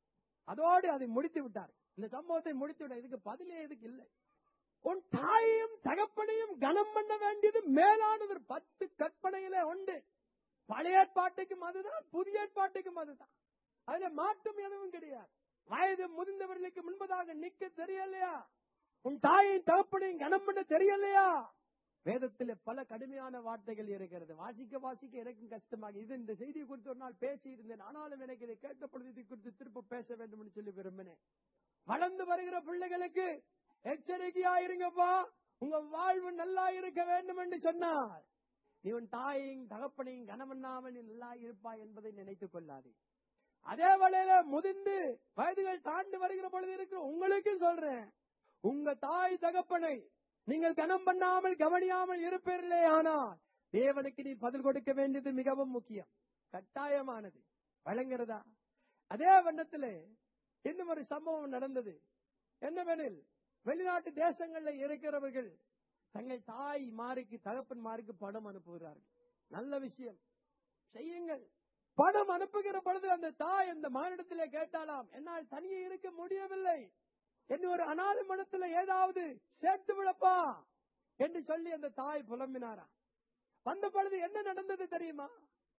அதோடு அதை முடித்து விட்டார் இந்த சம்பவத்தை முடித்து விட்டார் இதுக்கு பதிலே இதுக்கு இல்லை உன் தாயையும் தகப்பனையும் கனம் பண்ண வேண்டியது மேலானது ஒரு பத்து கற்பனையிலே உண்டு பழைய ஏற்பாட்டுக்கும் அதுதான் புதிய ஏற்பாட்டுக்கும் அதுதான் அதுல மாற்றம் எதுவும் கிடையாது வயது முதிர்ந்தவர்களுக்கு முன்பதாக நிக்க தெரியலையா உன் தாயையும் தகப்பனையும் கனம் பண்ண தெரியலையா வேதத்தில் பல கடுமையான வார்த்தைகள் இருக்கிறது வாசிக்க வாசிக்க எனக்கும் கஷ்டமாக இது இந்த செய்தியை குறித்து ஒரு நாள் பேசி இருந்தேன் ஆனாலும் எனக்கு இதை கேட்ட பொழுது இது குறித்து திரும்ப பேச வேண்டும் என்று சொல்லி விரும்பினேன் வளர்ந்து வருகிற பிள்ளைகளுக்கு எச்சரிக்கையா இருங்கப்பா உங்க வாழ்வு நல்லா இருக்க வேண்டும் என்று சொன்னார் நீ உன் தாயையும் தகப்பனையும் கனமண்ணாமல் நீ நல்லா இருப்பாய் என்பதை நினைத்துக் கொள்ளாதே அதே வேளையில முதிர்ந்து வயதுகள் தாண்டி வருகிற பொழுது இருக்கு உங்களுக்கு சொல்றேன் உங்க தாய் தகப்பனை நீங்கள் கனம் பண்ணாமல் கவனியாமல் இருப்பீர்களே ஆனால் தேவனுக்கு நீ பதில் கொடுக்க வேண்டியது மிகவும் முக்கியம் கட்டாயமானது வழங்குறதா அதே வண்ணத்திலே இன்னும் ஒரு சம்பவம் நடந்தது என்னவெனில் வெளிநாட்டு தேசங்கள்ல இருக்கிறவர்கள் தங்கள் தாய் மாருக்கு தகப்பன் மாருக்கு பணம் அனுப்புகிறார்கள் நல்ல விஷயம் செய்யுங்கள் பணம் அனுப்புகிற பொழுது அந்த தாய் அந்த மானிடத்திலே கேட்டாலாம் என்னால் தனியே இருக்க முடியவில்லை என்ன ஒரு அனாதை மனத்துல ஏதாவது சேர்த்து விடப்பா என்று சொல்லி அந்த தாய் புலம்பினாராம் வந்த பொழுது என்ன நடந்தது தெரியுமா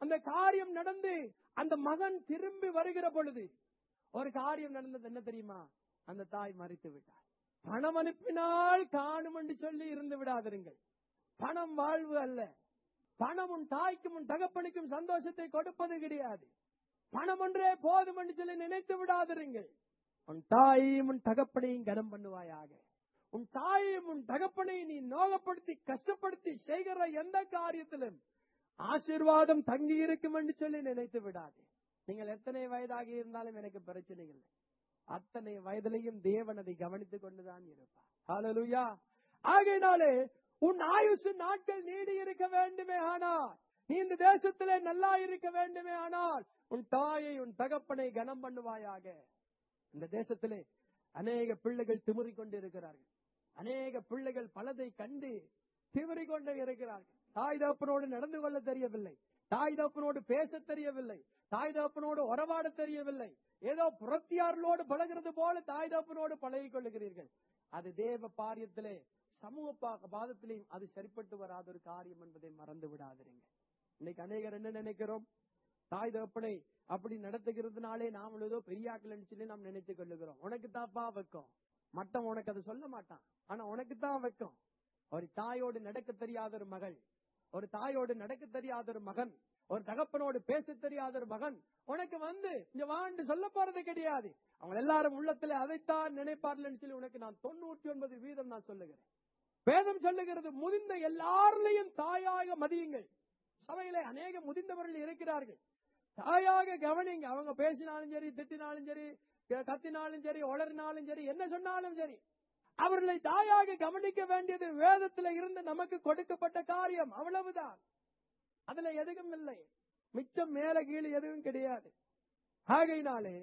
அந்த காரியம் நடந்து அந்த மகன் திரும்பி வருகிற பொழுது ஒரு காரியம் நடந்தது என்ன தெரியுமா அந்த தாய் மறித்து விட்டார் பணம் அனுப்பினால் காணும் என்று சொல்லி இருந்து விடாதிருங்கள் பணம் வாழ்வு அல்ல பணம் உன் தாய்க்கும் உன் தகப்பனுக்கும் சந்தோஷத்தை கொடுப்பது கிடையாது பணம் ஒன்றே போதும் என்று சொல்லி நினைத்து விடாதிருங்கள் உன் தாயையும் உன் தகப்பனையும் கனம் பண்ணுவாயாக உன் தாயையும் உன் தகப்பனையும் நீ நோகப்படுத்தி கஷ்டப்படுத்தி செய்கிற எந்த காரியத்திலும் ஆசீர்வாதம் தங்கி இருக்கும் என்று சொல்லி நினைத்து விடாது நீங்கள் எத்தனை வயதாக இருந்தாலும் எனக்கு பிரச்சனை இல்லை அத்தனை வயதிலையும் தேவன் அதை கவனித்துக் கொண்டுதான் இருப்பார் ஹalleluya ஆகையினாலே உன் ஆயுசு நாட்கள் நீடி இருக்க வேண்டுமே ஆனால் நீ இந்த தேசத்திலே நல்லா இருக்க வேண்டுமே ஆனால் உன் தாயை உன் தகப்பனை கனம் பண்ணுவாயாக இந்த தேசத்திலே அநேக பிள்ளைகள் திமிறிக் கொண்டு இருக்கிறார்கள் அநேக பிள்ளைகள் பலதை கண்டு திமிறிக் கொண்டு இருக்கிறார்கள் தாய் தகப்பனோடு நடந்து கொள்ள தெரியவில்லை தாய் தகப்பனோடு பேச தெரியவில்லை தாய் தகப்பனோடு உறவாட தெரியவில்லை ஏதோ புறத்தியார்களோடு பழகிறது போல தாய் தகப்பனோடு பழகிக் கொள்ளுகிறீர்கள் அது தேவ பாரியத்திலே சமூக பா- பாதத்திலேயும் அது சரிப்பட்டு வராத ஒரு காரியம் என்பதை மறந்து விடாதிருங்க இன்னைக்கு அநேகர் என்ன நினைக்கிறோம் தாய் தகப்பனை அப்படி நடத்துகிறதுனாலே நாம் ஏதோ பெரியாக்கள்னு சொல்லி நாம் நினைத்துக் கொள்ளுகிறோம் உனக்கு தாப்பா வைக்கும் மட்டம் உனக்கு அதை சொல்ல மாட்டான் ஆனா உனக்கு தான் வைக்கும் ஒரு தாயோடு நடக்க தெரியாத ஒரு மகள் ஒரு தாயோடு நடக்க தெரியாத ஒரு மகன் ஒரு தகப்பனோடு பேச தெரியாத ஒரு மகன் உனக்கு வந்து இங்க வாண்டு சொல்ல போறது கிடையாது அவங்க எல்லாரும் உள்ளத்துல அதைத்தான் நினைப்பார்கள் சொல்லி உனக்கு நான் தொண்ணூற்றி ஒன்பது வீதம் நான் சொல்லுகிறேன் வேதம் சொல்லுகிறது முதிர்ந்த எல்லாரிலையும் தாயாக மதியுங்கள் சபையிலே அநேக முதிர்ந்தவர்கள் இருக்கிறார்கள் தாயாக கவனிங்க அவங்க பேசினாலும் சரி திட்டினாலும் சரி க- கத்தினாலும் சரி உளறினாலும் சரி என்ன சொன்னாலும் சரி அவர்களை தாயாக கவனிக்க வேண்டியது வேதத்துல இருந்து நமக்கு கொடுக்கப்பட்ட காரியம் அவ்வளவுதான் அதுல எதுவும் இல்லை மிச்சம் மேல கீழே எதுவும் கிடையாது ஆகையினாலே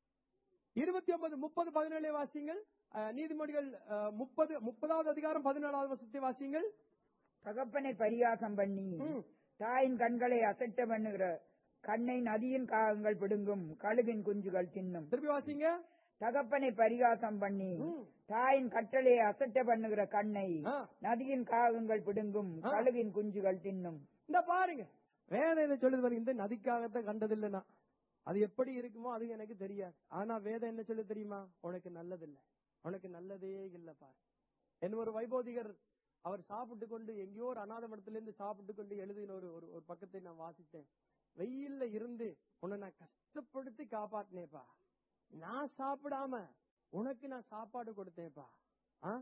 இருபத்தி ஒன்பது முப்பது பதினேழு வாசியங்கள் அஹ், நீதிமொழிகள் அஹ், முப்பது முப்பதாவது அதிகாரம் பதினேழாவது வசத்தை வாசியங்கள் தகப்பனை பரியாசம் பண்ணி ம். தாயின் கண்களை அசட்ட பண்ணுகிற கண்ணை நதியின் காகங்கள் பிடுங்கும் கழுகின் குஞ்சுகள் தின்னும் திருப்பி வாசிங்க தகப்பனை பரிகாசம் பண்ணி ம். தாயின் கட்டளையை அசட்ட பண்ணுகிற கண்ணை ஆ. நதியின் காகங்கள் பிடுங்கும் ஆ. கழுகின் குஞ்சுகள் தின்னும் இந்த பாருங்க வேதம் என்ன சொல்லுது பாருங்க இந்த நதிக்காகத்தான் கண்டதில்லைனா அது எப்படி இருக்குமோ அது எனக்கு தெரியாது ஆனா வேதம் என்ன சொல்லு தெரியுமா உனக்கு நல்லதில்ல உனக்கு நல்லதே இல்ல பாரு என்ன ஒரு வைபோதிகர் அவர் சாப்பிட்டு கொண்டு எங்கேயோ ஒரு அநாத மடத்திலிருந்து சாப்பிட்டு கொண்டு எழுதின ஒரு ஒரு- ஒரு பக்கத்தை நான் வாசித்தேன் வெயில்ல இருந்து உன்னை நான் கஷ்டப்படுத்தி காப்பாத்தினேப்பா நான் சாப்பிடாம உனக்கு நான் சாப்பாடு கொடுத்தேன்ப்பா ஆ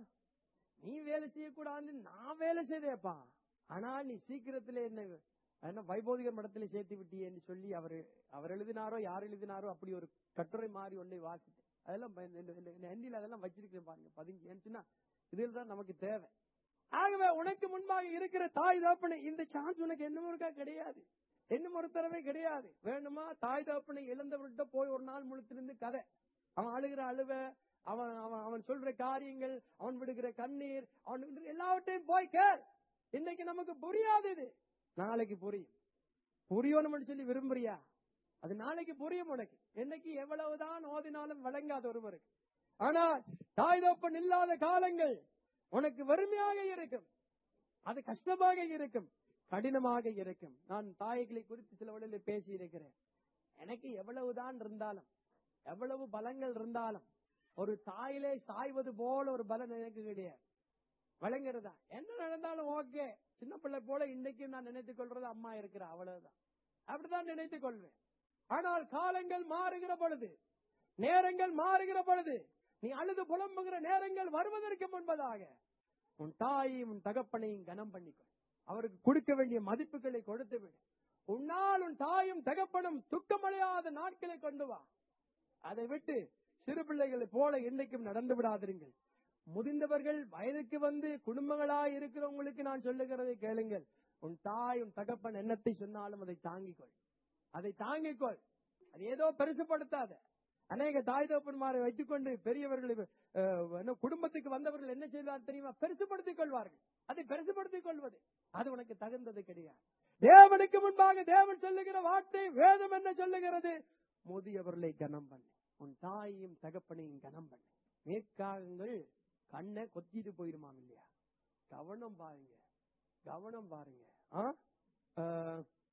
நீ வேலை செய்யக்கூடாது நான் வேலை செய்தேப்பா ஆனா நீ சீக்கிரத்திலே என்ன என்ன வைபோதிகர் மடத்திலே சேர்த்து விட்டியேன்னு சொல்லி அவர் அவர் எழுதினாரோ யார் எழுதினாரோ அப்படி ஒரு கட்டுரை மாதிரி ஒன்றை வாசித்தேன் அதெல்லாம் ப- இந்த- இந்த- இந்த ஹிந்தியில அதெல்லாம் வச்சிருக்கேன் பாருங்க பதுங்கி ஏன்னுச்சுன்னா இதில் தான் நமக்கு தேவை ஆகவே உனக்கு முன்பாக இருக்கிற தாய் தகப்பனை இந்த சான்ஸ் உனக்கு என்ன இருக்கா கிடையாது இன்னும் ஒரு தடவை கிடையாது வேணுமா தாய் தகப்பனை இழந்தவர்கிட்ட போய் ஒரு நாள் முழுத்திருந்து கதை அவன் அழுகிற அழுவ அவன் அவன் அவன் சொல்ற காரியங்கள் அவன் விடுகிற கண்ணீர் அவன் விடுகிற எல்லாவற்றையும் போய் கேள் இன்னைக்கு நமக்கு புரியாது இது நாளைக்கு புரியும் புரியணும்னு சொல்லி விரும்புறியா அது நாளைக்கு புரியும் உனக்கு என்னைக்கு எவ்வளவுதான் ஓதினாலும் வழங்காத ஒருவருக்கு ஆனால் தாய் தகப்பன் இல்லாத காலங்கள் உனக்கு வறுமையாக இருக்கும் அது கஷ்டமாக இருக்கும் கடினமாக இருக்கும் நான் தாய்களை குறித்து சில வழியில் பேசி இருக்கிறேன் எனக்கு எவ்வளவுதான் இருந்தாலும் எவ்வளவு பலங்கள் இருந்தாலும் ஒரு தாயிலே சாய்வது போல ஒரு பலன் எனக்கு கிடையாது வழங்குறதா என்ன நடந்தாலும் ஓகே சின்ன பிள்ளை போல இன்னைக்கும் நான் நினைத்துக் கொள்றது அம்மா இருக்கிற அவ்வளவுதான் அப்படிதான் நினைத்துக் கொள்வேன் ஆனால் காலங்கள் மாறுகிற பொழுது நேரங்கள் மாறுகிற பொழுது நீ அழுது புலம்புகிற நேரங்கள் வருவதற்கு முன்பதாக உன் தாயையும் உன் தகப்பனையும் கனம் பண்ணிக்கொள் அவருக்கு கொடுக்க வேண்டிய மதிப்புகளை கொடுத்து விடு உன்னால் உன் தாயும் தகப்பனும் துக்கமடையாத நாட்களை கொண்டு வா அதை விட்டு சிறு பிள்ளைகளைப் போல என்றைக்கும் நடந்து விடாதிருங்கள் முதிர்ந்தவர்கள் வயதுக்கு வந்து குடும்பங்களாய் இருக்கிறவங்களுக்கு நான் சொல்லுகிறதை கேளுங்கள் உன் தாய் உன் தகப்பன் என்னத்தை சொன்னாலும் அதை தாங்கிக்கொள் அதை தாங்கிக்கொள் அது ஏதோ பெருசுப்படுத்தாத அநேக தாய் தகப்பன்மாரை வைத்துக்கொண்டு பெரியவர்கள் அஹ், என்ன, குடும்பத்துக்கு வந்தவர்கள் என்ன செய்வார் தெரியுமா பெருசுப்படுத்திக் கொள்வார்கள் அதை பெருசுப்படுத்திக் கொள்வது அது உனக்கு தகுந்தது கிடையாது தேவனுக்கு முன்பாக தேவன் சொல்லுகிற வார்த்தை வேதம் என்ன சொல்லுகிறது முதியவர்களை கனம் பண்ணு உன் தாயையும் தகப்பனையும் கனம் பண்ணு மேற்காகங்கள் கண்ணை கொத்திட்டு போயிருமாம் இல்லையா கவனம் பாருங்க கவனம் பாருங்க ஆ? ஆஹ்,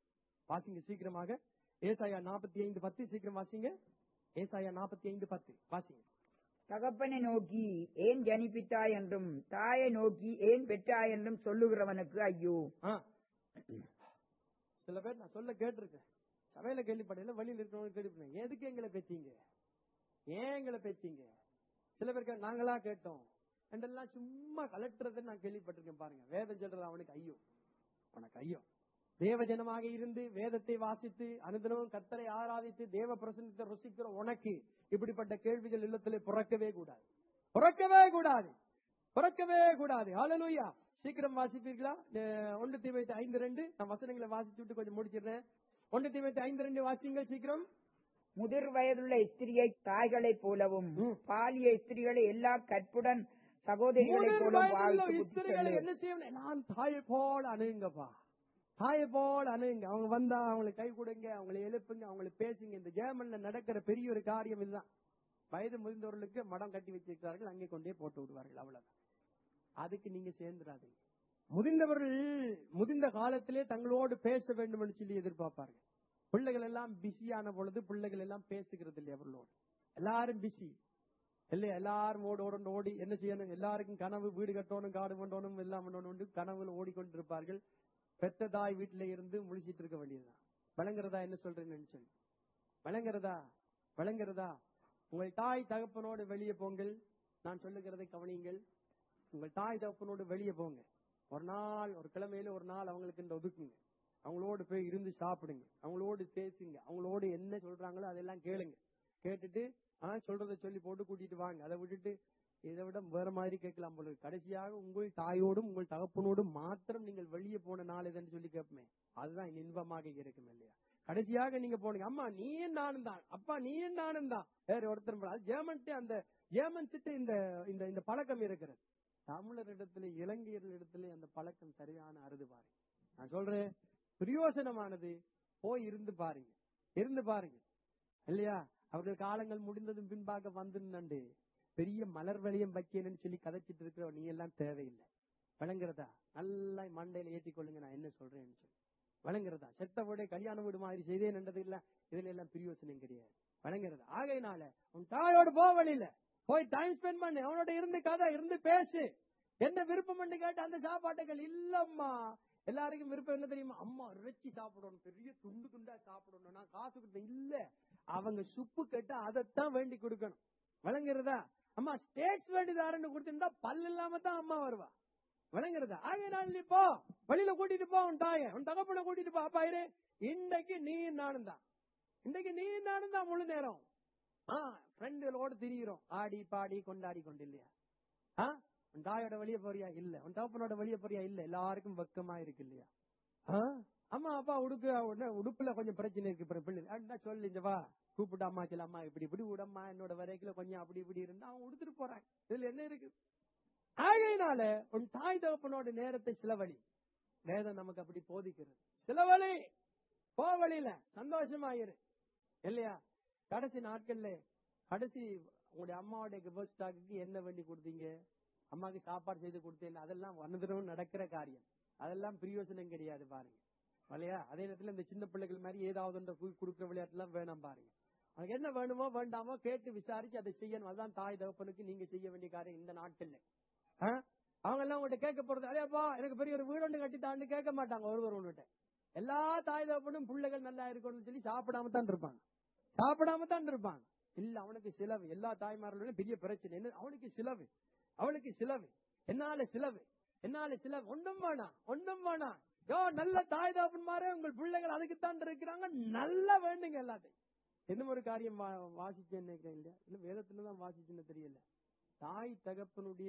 வாசிங்க சீக்கிரமாக ஏசாயா நாற்பத்தி ஐந்து பத்து சீக்கிரம் வாசிங்க ஏசாயா நாற்பத்தி ஐந்து பத்து வாசிங்க தகப்பனை நோக்கி ஏன் ஜனிப்பித்தாய் என்றும் தாயை நோக்கி ஏன் பெற்றாய் என்றும் சொல்லுகிறவனுக்கு ஐயோ ஆ. சில பேர் நான் சொல்ல கேட்டிருக்கேன் சபையில கேள்விப்படையில வழியில் இருக்கிறவங்க கேள்விப்பட்டேன் எதுக்கு எங்களை பேச்சீங்க ஏன் எங்களை பேச்சீங்க சில பேர் கே- நாங்களா கேட்டோம் என்றெல்லாம் சும்மா கலட்டுறதை நான் கேள்விப்பட்டிருக்கேன் பாருங்க வேதம் சொல்றது அவனுக்கு ஐயோ உனக்கு ஐயோ தேவஜனமாக இருந்து வேதத்தை வாசித்து அனுதினமும் கர்த்தரை ஆராதித்து தேவ பிரசன்னத்தை ருசிக்கிற உனக்கு இப்படிப்பட்ட கேள்விகள் இல்லத்திலே பிறக்கவே கூடாது பிறக்கவே கூடாது பிறக்கவே கூடாது ஹalleluya சீக்கிரம் வாசிப்பீர்களா அஹ் ஒன்று தீமைத்து ஐந்து ரெண்டு நான் வசனங்களை வாசிச்சு விட்டு கொஞ்சம் முடிச்சிடுறேன் ஒன்று தீமைத்து ஐந்து ரெண்டு வாசிங்க சீக்கிரம் முதிர் வயதுள்ள ஸ்திரியை தாய்களைப் போலவும் ம். பாலிய ஸ்திரிகளை எல்லா கற்புடன் சகோதரிகளைப் மூணு போலவும் வயதுள்ள பாவித்து புத்தி ஸ்திரீகளை சொல்லு. என்ன செய்யணும் நான் தாயை போல அணுங்கப்பா தாயை போல அணுங்க அவங்க வந்தா அவங்களுக்கு கை கொடுங்க அவங்களை எழுப்புங்க அவங்களை பேசுங்க இந்த ஜெர்மன்ல நடக்கிற பெரிய ஒரு காரியம் இதுதான் வயது முதிர்ந்தவர்களுக்கு மடம் கட்டி வச்சிருக்கிறார்கள் அங்கே கொண்டே போட்டு விடுவார்கள் அவ்வளவுதான் அதுக்கு நீங்க சேர்ந்துடாதீங்க முதிர்ந்தவர்கள் முதிர்ந்த காலத்திலே தங்களோடு பேச வேண்டும் என்று சொல்லி எதிர்பார்ப்பார்கள் பிள்ளைகள் எல்லாம் பிஸியான பொழுது பிள்ளைகள் எல்லாம் பேசுகிறது இல்லை அவர்களோடு எல்லாரும் பிஸி இல்லையா எல்லாரும் ஓடி ஓடணும் ஓடி என்ன செய்யணும் எல்லாருக்கும் கனவு வீடு கட்டணும் காடு பண்ணணும் எல்லாம் பண்ணணும் கனவுல ஓடிக்கொண்டிருப்பார்கள் பெத்த தாய் வீட்டில இருந்து முழிச்சிட்டு இருக்க வேண்டியதுதான் விளங்குறதா என்ன சொல்றேன்னு சொல்லி விளங்குறதா விளங்குறதா உங்கள் தாய் தகப்பனோடு வெளியே போங்கள் நான் சொல்லுகிறதை கவனியுங்கள் உங்கள் தாய் தகப்பனோடு வெளியே போங்க ஒரு நாள் ஒரு கிழமையில ஒரு நாள் அவங்களுக்கு இந்த ஒதுக்குங்க அவங்களோடு போய் இருந்து சாப்பிடுங்க அவங்களோடு பேசுங்க அவங்களோடு என்ன சொல்றாங்களோ அதெல்லாம் கேளுங்க கேட்டுட்டு ஆனா சொல்றதை சொல்லி போட்டு கூட்டிட்டு வாங்க அதை விட்டுட்டு இதை விட வேற மாதிரி கேட்கலாம் போல இருக்கு. கடைசியாக உங்கள் தாயோடும் உங்கள் தகப்பனோடும் மாத்திரம் நீங்கள் வெளியே போன நாள் எதுன்னு சொல்லி கேட்போமே அதுதான் இன்பமாக இருக்கும் இல்லையா கடைசியாக நீங்க போனீங்க அம்மா நீயும் நானும் தான் அப்பா நீயும் நானும் தான் வேற ஒருத்தர் போல. அது ஜெர்மன்ட்டு அந்த ஜெர்மன்ஸ்ட்டு இந்த இந்த இந்த பழக்கம் இருக்கிறது தமிழரிடத்துல இலங்கையர்களிடத்துல அந்த பழக்கம் சரியான அறுது பாருங்க நான் சொல்றேன் பிரயோசனமானது போய் இருந்து பாருங்க இருந்து பாருங்க இல்லையா அவர்கள் காலங்கள் முடிந்ததும் பின்பாக வந்து பெரிய மலர் வலியம் வைக்கணும்னு சொல்லி கதைச்சிட்டு இருக்கிற நீ எல்லாம் தேவையில்லை விளங்குறதா நல்லா மண்டையில ஏற்றிக் கொள்ளுங்க நான் என்ன சொல்றேன்னு சொல்லி விளங்குறதா செத்த வீடு கல்யாண வீடு மாதிரி செய்தேன்ன்றது இல்ல இதுல எல்லாம் பிரியோசனம் கிடையாது விளங்குறதா ஆகையினால உன் தாயோடு போ வழியில போய் டைம் ஸ்பெண்ட் பண்ணு அவனோட இருந்து கதை இருந்து பேசு என்ன விருப்பம் பண்ணி கேட்டு அந்த சாப்பாட்டுகள் இல்லம்மா எல்லாருக்கும் விருப்பம் என்ன தெரியுமா அம்மா இறைச்சி சாப்பிடணும் பெரிய துண்டு துண்டா சாப்பிடணும் நான் காசு கொடுத்தேன் இல்ல அவங்க சுப்பு கேட்டு அதைத்தான் வேண்டி கொடுக்கணும் விளங்குறதா அம்மா ஸ்டேக்ஸ் வேண்டி தாரன்னு கொடுத்திருந்தா பல் இல்லாம தான் அம்மா வருவா விளங்குறதா ஆகையினால் நீ போ வெளியில கூட்டிட்டு போ உன் தாய உன் தகப்பனை கூட்டிட்டு போ அப்பா இரு இன்னைக்கு நீ நானும் தான் இன்னைக்கு நீ நானும் தான் முழு நேரம் ஆ ஃப்ரெண்டுகளோடு திரியிறோம் ஆடி பாடி கொண்டாடி கொண்டு இல்லையா ஆ உன் தாயோட வெளியே போறியா இல்ல உன் தகப்பனோட வெளியே போறியா இல்ல எல்லாருக்கும் வெக்கமா இருக்கு இல்லையா ஆ? அம்மா அப்பா உடுக்கு உடனே உடுப்புல கொஞ்சம் பிரச்சனை இருக்கு பிற பிள்ளை அண்ணா சொல்லு இங்க வா கூப்பிட்டு அம்மா சில அம்மா இப்படி இப்படி விடம்மா என்னோட வரைக்குல கொஞ்சம் அப்படி இப்படி இருந்தா அவன் உடுத்துட்டு போறாங்க இதுல என்ன இருக்கு ஆகையினால உன் தாய் தகப்பனோட நேரத்தை சிலவழி வேதம் நமக்கு அப்படி போதிக்கிறது சிலவழி போ வழியில சந்தோஷமாயிரு இல்லையா கடைசி நாட்கள்ல கடைசி உங்களுடைய அம்மாவுடைய கிபஸ்டாக்கு என்ன வேண்டி கொடுத்தீங்க அம்மாக்கு சாப்பாடு செய்து கொடுத்தேன் அதெல்லாம் வனதினமும் நடக்கிற காரியம் அதெல்லாம் பிரயோசனம் கிடையாது பாருங்க இல்லையா அதே நேரத்துல இந்த சின்ன பிள்ளைகள் மாதிரி ஏதாவது ஒன்றை போய் கொடுக்குற விளையாட்டு எல்லாம் வேணாம் பாருங்க உனக்கு என்ன வேணுமோ வேண்டாமோ கேட்டு விசாரிச்சு அதை செய்யணும் அதுதான் தாய் தகப்பனுக்கு நீங்க செய்ய வேண்டிய காரியம் இந்த நாட்கள்ல ஆ? அவங்க எல்லாம் உங்கள்கிட்ட கேட்க போறது அதேப்பா எனக்கு பெரிய ஒரு வீடு ஒன்று கட்டி தாண்டு கேட்க மாட்டாங்க ஒருவர் ஒன்றுட்ட எல்லா தாய் தகப்பனும் பிள்ளைகள் நல்லா இருக்கணும்னு சொல்லி சாப்பிடாம தான் இருப்பாங்க சாப்பிடாம தான் இருப்பாங்க இல்ல அவனுக்கு சிலவு எல்லா தாய்மார்களும் பெரிய பிரச்சனை என்ன அவனுக்கு சிலவு அவளுக்கு சிலவு என்னால சிலவு என்னால சிலவு ஒன்றும் வேணாம் ஒன்றும் வேணாம் யோ நல்ல தாய் தகப்பன்மாரே உங்கள் பிள்ளைகள் அதுக்குத்தான் இருக்கிறாங்க நல்லா வேண்டுங்க எல்லாத்தையும் இன்னும் ஒரு காரியம் வா- வாசிச்சேன்னு நினைக்கிறேன் இல்லையா இல்ல வேதத்துல தான் வாசிச்சுன்னு தெரியல தாய் தகப்பனுடைய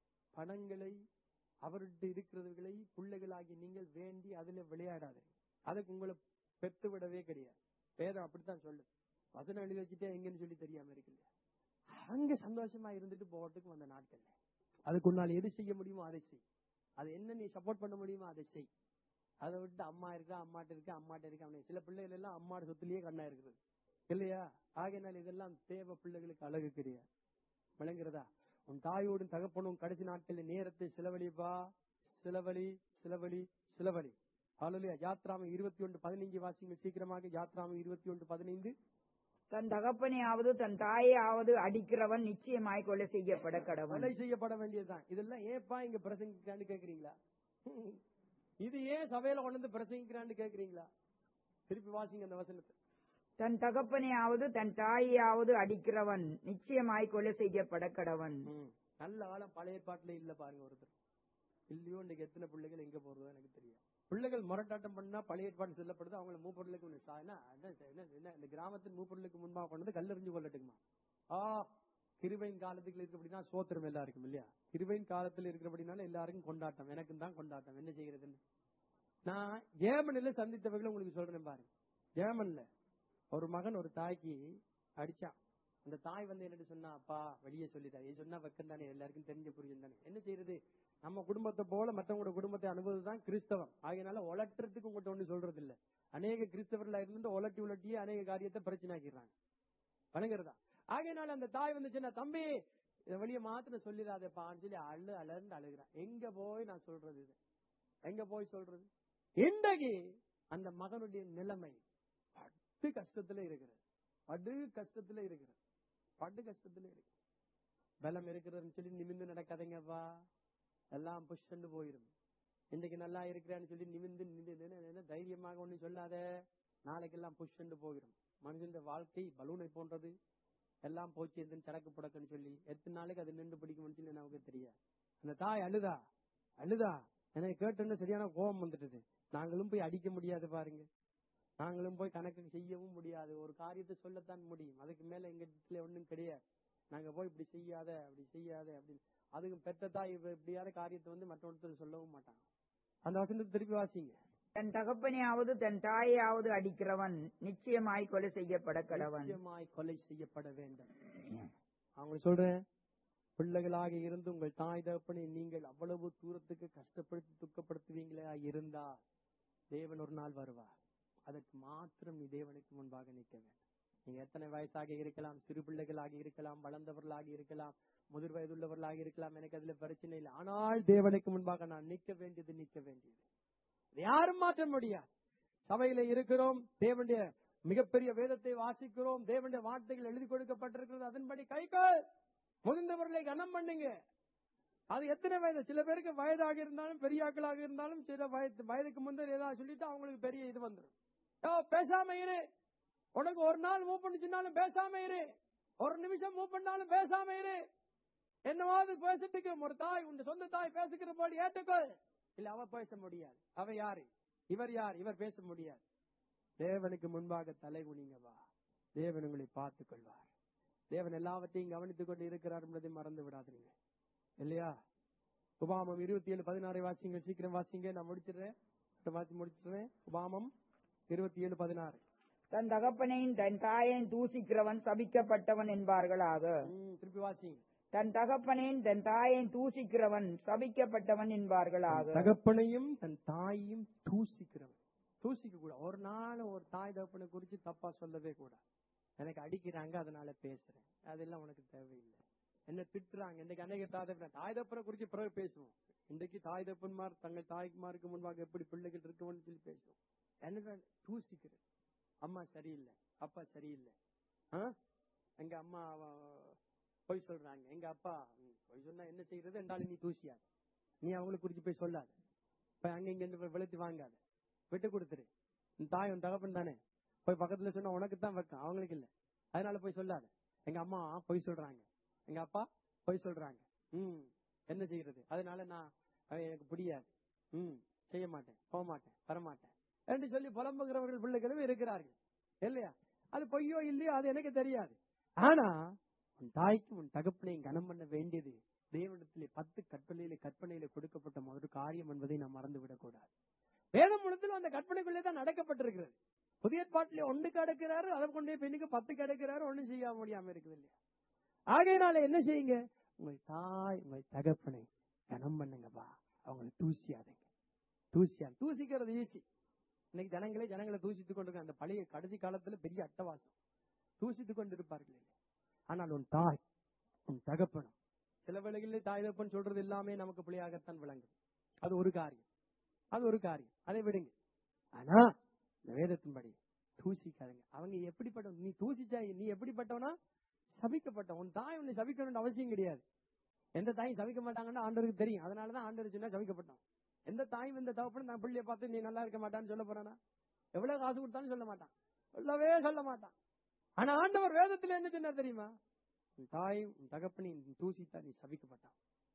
பணங்களை அவர்கிட்ட இருக்கிறவர்களை பிள்ளைகளாகி நீங்கள் வேண்டி அதுல விளையாடாது அதுக்கு உங்களை பெத்து விடவே கிடையாது வேதம் அப்படித்தான் சொல்லு வசனம் எழுதி வச்சுட்டே எங்கன்னு சொல்லி தெரியாம இருக்கு இல்லையா அங்க சந்தோஷமா இருந்துட்டு போறதுக்கு வந்த நாட்கள்ல அதுக்கு உன்னால எது செய்ய முடியுமோ அதை செய் அது என்ன நீ சப்போர்ட் பண்ண முடியுமோ அதை செய் அதை விட்டு அம்மா இருக்கா அம்மாட்ட இருக்கா அம்மாட்ட இருக்கா அவனை சில பிள்ளைகள் எல்லாம் அம்மாட சொத்துலயே கண்ணா இருக்குது இல்லையா ஆகையினால் இதெல்லாம் தேவை பிள்ளைகளுக்கு அழகு கிடையாது விளங்குறதா உன் தாயோடும் தகப்பனும் கடைசி நாட்களில் நேரத்தை செலவழிப்பா சிலவழி சிலவழி சிலவழி ஹalleluya யாத்ராம இருபத்தி ஒன்று பதினைஞ்சு வாசிங்க சீக்கிரமாக யாத்ராம இருபத்தி ஒன்று பதினைந்து தன் தகப்பனையாவது தன் தாயையாவது அடிக்கிறவன் நிச்சயமாய் கொலை செய்யப்பட கடவன் கொலை செய்யப்பட வேண்டியதுதான் இதெல்லாம் ஏப்பா இங்க பிரசங்கிக்கிறான்னு கேக்குறீங்களா இது ஏன் சபையில கொண்டு வந்து பிரசங்கிக்கிறான்னு கேக்குறீங்களா திருப்பி வாசிங்க அந்த வசனத்தை தன் தகப்பனையாவது தன் தாயையாவது அடிக்கிறவன் நிச்சயமாய் கொலை செய்யப்பட கடவன் ம். நல்ல ஆழம் பழைய ஏற்பாட்டுல இல்ல பாருங்க ஒருத்தர் இல்லையோ இன்னைக்கு எத்தனை பிள்ளைகள் எங்க போறதோ எனக்கு தெரியும் பிள்ளைகள் முரட்டாட்டம் பண்ணா பழைய ஏற்பாடு சொல்லப்படுது அவங்கள மூப்பொருளுக்கு ஒண்ணு சா- என்ன என்ன என்ன- என்ன இந்த கிராமத்தின் மூப்பொருளுக்கு முன்பாக கொண்டு வந்து கல்லெறிஞ்சு கொள்ளட்டுமா ஆ கிருபையின் காலத்துக்கு இருக்கிறபடினா சோத்திரம் எல்லாருக்கும் இல்லையா கிருபையின் காலத்துல இருக்கிறபடினால எல்லாருக்கும் கொண்டாட்டம் எனக்கும் தான் கொண்டாட்டம் என்ன செய்யறதுன்னு நான் ஜேமனில சந்தித்தவர்கள் உங்களுக்கு சொல்றேன் பாருங்க ஜேமன்ல ஒரு மகன் ஒரு தாய்க்கு அடிச்சான் அந்த தாய் வந்து என்னட்டு சொன்னா அப்பா வெளியே சொல்லிட்டா ஏன் சொன்னா வெக்கம் தானே எல்லாருக்கும் தெரிஞ்ச புரியும் தானே என்ன செய்யறது நம்ம குடும்பத்தை போல மத்தவங்களோட குடும்பத்தை அனுபவம் தான் கிறிஸ்தவம் ஆகையினால உலட்டுறதுக்கு உங்கள்கிட்ட ஒண்ணு சொல்றது இல்ல அநேக கிறிஸ்தவர்களா இருந்து உலட்டி உலட்டியே அநேக காரியத்தை பிரச்சனை ஆக்கிடுறாங்க வணங்குறதா ஆகையினால அந்த தாய் வந்து சொன்னா தம்பி இதை வெளியே மாத்திர சொல்லிடாதப்பான்னு சொல்லி அழு அலர்ந்து அழுகிறான் எங்க போய் நான் சொல்றது இது எங்க போய் சொல்றது இன்றைக்கு அந்த மகனுடைய நிலைமை படு கஷ்டத்துல இருக்கிறது படு கஷ்டத்துல இருக்கிறது படு கஷ்டத்துல இருக்கு பலம் இருக்கிறதுன்னு சொல்லி நிமிந்து நடக்காதீங்கப்பா எல்லாம் புஷ்ன்னு போயிரும் இன்னைக்கு நல்லா இருக்கிறேன்னு சொல்லி நிமிந்து நிமிந்து நின்னு- நின்னு தைரியமாக ஒண்ணு சொல்லாத நாளைக்கெல்லாம் புஷ்ன்னு போயிரும் மனுஷன் வாழ்க்கை பலூனை போன்றது எல்லாம் போச்சு எதுன்னு சரக்கு புடக்குன்னு சொல்லி எத்தனை நாளைக்கு அது நின்று பிடிக்கும்னு சொல்லி நமக்கு தெரியாது அந்த தாய் அழுதா அழுதா எனக்கு கேட்டோன்னு சரியான கோபம் வந்துட்டது நாங்களும் போய் அடிக்க முடியாது பாருங்க நாங்களும் போய் கணக்கு செய்யவும் முடியாது ஒரு காரியத்தை சொல்லத்தான் முடியும் அதுக்கு மேல எங்க இடத்துல ஒண்ணும் கிடையாது நாங்க போய் இப்படி செய்யாத அப்படி செய்யாத அப்படின்னு அதுக்கு பெத்த தாய் இப்ப இப்படியாத காரியத்தை வந்து மற்றொருத்தர் சொல்லவும் மாட்டாங்க அந்த வசனத்தை திருப்பி வாசிங்க தன் தகப்பனையாவது தன் தாயையாவது அடிக்கிறவன் நிச்சயமாய் கொலை செய்யப்பட கடவன் நிச்சயமாய் கொலை செய்யப்பட வேண்டும் அவங்களுக்கு சொல்றேன் பிள்ளைகளாக இருந்து உங்கள் தாய் தகப்பனை நீங்கள் அவ்வளவு தூரத்துக்கு கஷ்டப்படுத்தி துக்கப்படுத்துவீங்களா இருந்தா தேவன் ஒரு நாள் வருவார் அதற்கு மாத்திரம் நீ தேவனுக்கு முன்பாக நிற்க வேண்டும் நீங்க எத்தனை வயசாக இருக்கலாம் சிறு பிள்ளைகளாக இருக்கலாம் வளர்ந்தவர்களாக இருக்கலாம் முதிர் வயதுள்ளவர்களாக இருக்கலாம் எனக்கு அதுல பிரச்சனை இல்லை ஆனால் தேவனுக்கு முன்பாக நான் நிற்க வேண்டியது நிற்க வேண்டியது இதை யாரும் மாற்ற முடியாது சபையில இருக்கிறோம் தேவனுடைய மிகப்பெரிய வேதத்தை வாசிக்கிறோம் தேவனுடைய வார்த்தைகள் எழுதி கொடுக்கப்பட்டிருக்கிறது அதன்படி கைகள் முதிர்ந்தவர்களை கனம் பண்ணுங்க அது எத்தனை வயது சில பேருக்கு வயதாக இருந்தாலும் பெரியாக்களாக இருந்தாலும் சில வயது வயதுக்கு முந்தைய ஏதாவது சொல்லிட்டு அவங்களுக்கு பெரிய இது வந்துடும் யோ, பேசாம இரு உனக்கு ஒரு நாள் மூவ் பண்ணிச்சுனாலும் பேசாம இரு ஒரு நிமிஷம் மூவ் பண்ணாலும் பேசாம இரு என்னவாவது பேசிட்டுக்கு ஒரு தாய் உன் சொந்த தாய் பேசுகிற போது ஏற்றுக்கொள் இல்ல அவ பேச முடியாது அவ யாரு இவர் யார் இவர் பேச முடியாது தேவனுக்கு முன்பாக தலை குனிங்க வா தேவன் உங்களை பார்த்துக் கொள்வார் தேவன் எல்லாவற்றையும் கவனித்துக் கொண்டு இருக்கிறார் என்பதை மறந்து விடாதீங்க இல்லையா உபாமம் இருபத்தி ஏழு பதினாறு வாசிங்க சீக்கிரம் வாசிங்க நான் முடிச்சிடுறேன் அடுத்த வாசி முடிச்சிடுறேன் உபாமம் இருபத்தி ஏழு பதினாறு தன் தகப்பனையும் தன் தாயையும் தூசிக்கிறவன் சபிக்கப்பட்டவன் என்பார்களாக ம், திருப்பி வாசிங்க தன் தகப்பனையும் தன் தாயையும் தூசிக்கிறவன் சபிக்கப்பட்டவன் என்பார்களாக தகப்பனையும் தன் தாயையும் தூசிக்கிறவன் தூசிக்க கூட ஒரு நாள் ஒரு தாய் தகப்பனை குறிச்சு தப்பா சொல்லவே கூடாது எனக்கு அடிக்கிறாங்க அதனால பேசுறேன் அதெல்லாம் உனக்கு தேவையில்லை என்ன திட்டுறாங்க இன்னைக்கு அநேக தாய் தகப்பன் தாய் தகப்பனை குறிச்சு பிறகு பேசுவோம் இன்றைக்கு தாய் தகப்பன்மார் தங்கள் தாய்க்குமாருக்கு முன்பாக எப்படி பிள்ளைகள் இருக்கும்னு சொல்லி பேசுவோம் என்ன தூசிக்கிறது அம்மா சரியில்லை அப்பா சரியில்லை ஆ? எங்க அம்மா அவ- பொய் சொல்றாங்க எங்க அப்பா ம், பொய் சொன்னா என்ன செய்யறது என்றாலும் நீ தூசியாது நீ அவங்களுக்கு குறிச்சு போய் சொல்லாத போய் அங்க இங்க இருந்து வெளுத்து வாங்காத விட்டு கொடுத்துரு உன் தாய் உன் தகப்பன் தானே போய் பக்கத்துல சொன்னா உனக்கு தான் வைக்கும் அவங்களுக்கு இல்ல அதனால போய் சொல்லாத எங்க அம்மா பொய் சொல்றாங்க எங்க அப்பா பொய் சொல்றாங்க ம் என்ன செய்யறது அதனால நான் அஹ், எனக்கு பிடியாது ம் செய்ய மாட்டேன் போக மாட்டேன் வரமாட்டேன் என்று சொல்லி புலம்புகிறவர்கள் பிள்ளைகளும் இருக்கிறார்கள் இல்லையா அது பொய்யோ இல்லையோ அது எனக்கு தெரியாது ஆனா உன் தாய்க்கு உன் தகப்பனையும் கனம் பண்ண வேண்டியது தேவனிடத்திலே பத்து கற்பனையில கற்பனையில கொடுக்கப்பட்ட ஒரு காரியம் என்பதை நாம் மறந்துவிடக் கூடாது வேதம் முழுவதும் அந்த கற்பனைக்குள்ளே தான் நடக்கப்பட்டிருக்கிறது புதிய பாட்டிலே ஒன்று கிடக்கிறாரு அதை கொண்டே பெண்ணுக்கு பத்து கிடக்கிறாரு ஒண்ணும் செய்ய முடியாம இருக்குது இல்லையா ஆகையினால என்ன செய்யுங்க உங்கள் தாய் உங்கள் தகப்பனை கனம் பண்ணுங்கப்பா அவங்களை தூசியாதீங்க தூசியா தூசிக்கிறது ஈஸி இன்னைக்கு ஜனங்களே ஜனங்களை தூசித்துக் கொண்டிருக்க அந்த பழைய கடைசி காலத்துல பெரிய அட்டவாசம் தூசித்துக் கொண்டிருப்பார்கள் இல்லை ஆனால் உன் தாய் உன் தகப்பனும் சில வேளைகளில் தாய் தகப்பன் சொல்றது எல்லாமே நமக்கு பிள்ளையாகத்தான் விளங்குது அது ஒரு காரியம் அது ஒரு காரியம் அதை விடுங்க ஆனா இந்த வேதத்தின்படி தூசிக்காதங்க அவங்க எப்படிப்பட்ட நீ தூசிச்சா நீ எப்படிப்பட்டவனா சபிக்கப்பட்ட உன் தாய் உன்னை சபிக்கணும்னு அவசியம் கிடையாது எந்த தாயும் சபிக்க மாட்டாங்கன்னு ஆண்டவருக்கு தெரியும் அதனாலதான் ஆண்டவர் சொன்னா சபிக்கப்பட்டான் எந்த தாயும் இந்த தகப்பனும் நான் பிள்ளைய பார்த்து நீ நல்லா இருக்க மாட்டான்னு சொல்ல போறானா எவ்வளவு காசு கொடுத்தாலும் சொல்ல மாட்டான் சொல்லவே சொல்ல மாட்டான் ஆனா ஆண்டவர் வேதத்துல என்ன சொன்னார் தெரியுமா உன் தாயும் உன் தகப்பனையும் நீ தூசித்தா நீ சபிக்கப்பட்டான்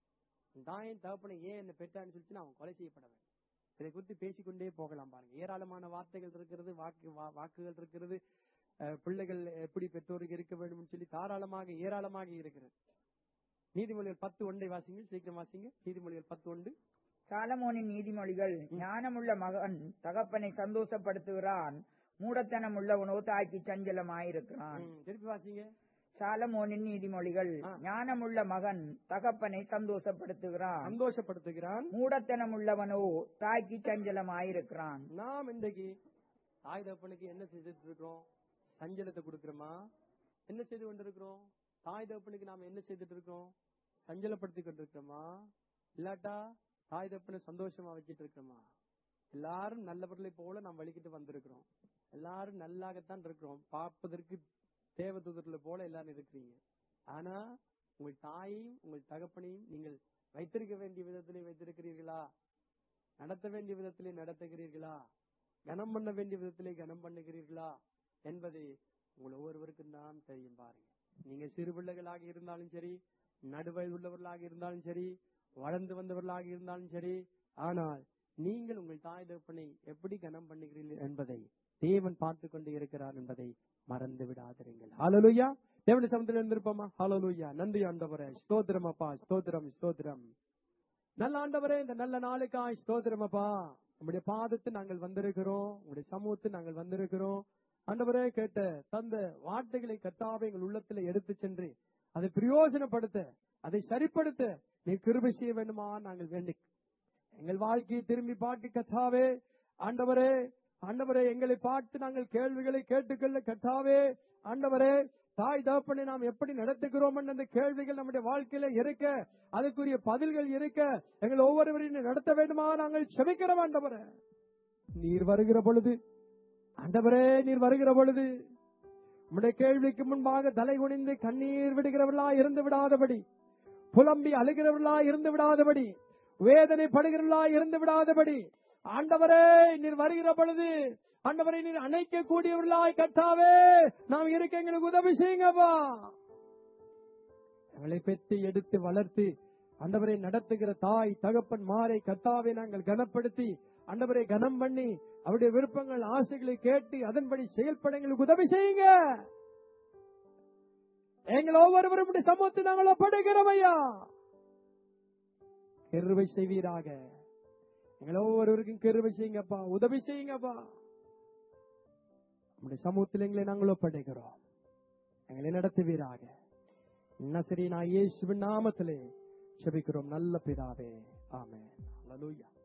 உன் தாயின் தகப்பனை ஏன் என்ன பெற்றான்னு சொல்லிட்டு அவன் கொலை செய்யப்பட வேண்டும் இதை குறித்து பேசிக்கொண்டே போகலாம் பாருங்க ஏராளமான வார்த்தைகள் இருக்கிறது வாக்கு வா- வாக்குகள் இருக்கிறது அஹ், பிள்ளைகள் எப்படி பெற்றோருக்கு இருக்க வேண்டும் சொல்லி தாராளமாக ஏராளமாக இருக்கிறது நீதிமொழிகள் பத்து ஒன்றை வாசிங்க சீக்கிரம் வாசிங்க நீதிமொழிகள் பத்து ஒன்று சாலமோனின் நீதிமொழிகள் ஞானமுள்ள மகன் தகப்பனை சந்தோஷப்படுத்துகிறான் மூடத்தனம் உள்ளவனோ தாய்க்கு சஞ்சலமாயிருக்கிறான் ம், திருப்பி வாசிங்க சாலமோனின் நீதிமொழிகள் ஆ. ஞானமுள்ள மகன் தகப்பனை சந்தோஷப்படுத்துகிறான் சந்தோஷப்படுத்துகிறான் மூடத்தனம் உள்ளவனோ தாய்க்கு சஞ்சலமாயிருக்கிறான் நாம் இன்றைக்கு தாய் தகப்பனுக்கு என்ன செய்துட்டு இருக்கிறோம் சஞ்சலத்தை கொடுக்கிறோமா என்ன செய்து கொண்டிருக்கிறோம் தாய் தகப்பனுக்கு நாம என்ன செய்துட்டு இருக்கிறோம் சஞ்சலப்படுத்தி கொண்டிருக்கிறோமா இல்லாட்டா தாய் தகப்பனை சந்தோஷமா வச்சிட்டு இருக்கிறோமா எல்லாரும் நல்லவர்களை போல நாம் வலிக்கிட்டு வந்திருக்கிறோம் எல்லாரும் நல்லாகத்தான் இருக்கிறோம் பார்ப்பதற்கு தேவதூதர்களை போல எல்லாரும் இருக்கிறீங்க ஆனா உங்கள் தாயையும் உங்கள் தகப்பனையும் நீங்கள் வைத்திருக்க வேண்டிய விதத்திலே வைத்திருக்கிறீர்களா நடத்த வேண்டிய விதத்திலே நடத்துகிறீர்களா கனம் பண்ண வேண்டிய விதத்திலே கனம் பண்ணுகிறீர்களா என்பது உங்கள் ஒவ்வொருவருக்கும் தான் தெரியும் பாருங்க நீங்க சிறு பிள்ளைகளாக இருந்தாலும் சரி நடுவயது உள்ளவர்களாக இருந்தாலும் சரி வளர்ந்து வந்தவர்களாக இருந்தாலும் சரி ஆனால் நீங்கள் உங்கள் தாய் தகப்பனை எப்படி கனம் பண்ணுகிறீர்கள் என்பதை தேவன் பார்த்து கொண்டு இருக்கிறார் என்பதை மறந்து விடாதிருங்கள் ஹalleluya தேவனுடைய சமத்தில் இருந்திருப்போமா ஹalleluya நன்றி ஆண்டவரே ஸ்தோத்திரம் அப்பா ஸ்தோத்திரம் ஸ்தோத்திரம் நல்ல ஆண்டவரே இந்த நல்ல நாளுக்காய் ஸ்தோத்திரம் அப்பா உங்களுடைய பாதத்து நாங்கள் வந்திருக்கிறோம் உங்களுடைய சமூகத்து நாங்கள் வந்திருக்கிறோம் ஆண்டவரே கேட்ட தந்த வார்த்தைகளை கத்தாவை எங்கள் உள்ளத்துல எடுத்து சென்று அதை பிரயோஜனப்படுத்த அதை சரிப்படுத்த நீ கிருபை செய்ய வேண்டுமா நாங்கள் வேண்டி எங்கள் வாழ்க்கையை திரும்பி பாட்டு கத்தாவே ஆண்டவரே ஆண்டவரே எங்களை பார்த்து நாங்கள் கேள்விகளை கேட்டுக்கொள்ள கத்தாவே ஆண்டவரே தாய் தகப்பனை நாம் எப்படி நடத்துகிறோம் என்ற அந்த கேள்விகள் நம்முடைய வாழ்க்கையில இருக்க அதுக்குரிய பதில்கள் இருக்க எங்கள் ஒவ்வொருவரையும் நடத்த வேண்டுமா நாங்கள் செபிக்கிறோம் ஆண்டவரே நீர் வருகிற பொழுது ஆண்டவரே நீர் வருகிற பொழுது உம்முடைய கேள்விக்கு முன்பாக தலை குனிந்து கண்ணீர் விடுகிறவர்களா இருந்து விடாதபடி புலம்பி அழுகிறவர்களா இருந்து விடாதபடி வேதனைப்படுகிறவர்களா இருந்து விடாதபடி ஆண்டவரே நீர் வருகிற பொழுது ஆண்டவரை நீர் அணைக்க கூடியவர்களாய் கட்டாவே நாம் இருக்க எங்களுக்கு உதவி செய்யுங்கப்பா எங்களை பெற்று எடுத்து வளர்த்து ஆண்டவரை நடத்துகிற தாய் தகப்பன் மாரை கத்தாவை நாங்கள் கனப்படுத்தி ஆண்டவரை கனம் பண்ணி அவருடைய விருப்பங்கள் ஆசைகளை கேட்டு அதன்படி செயல்பட எங்களுக்கு உதவி செய்யுங்க எங்கள் ஒவ்வொருவரும் சமூகத்தை நாங்கள் ஒப்படுகிறோம் ஐயா கிருவை செய்வீராக எங்கள் ஒவ்வொருவருக்கும் கிருவை செய்யுங்கப்பா உதவி செய்யுங்கப்பா நம்முடைய சமூகத்தில் எங்களை நாங்கள் ஒப்படைக்கிறோம் எங்களை நடத்துவீராக நசரி நான் இயேசுவின் நாமத்திலே செபிக்கிறோம் நல்ல பிதாவே ஆமென் ஹalleluya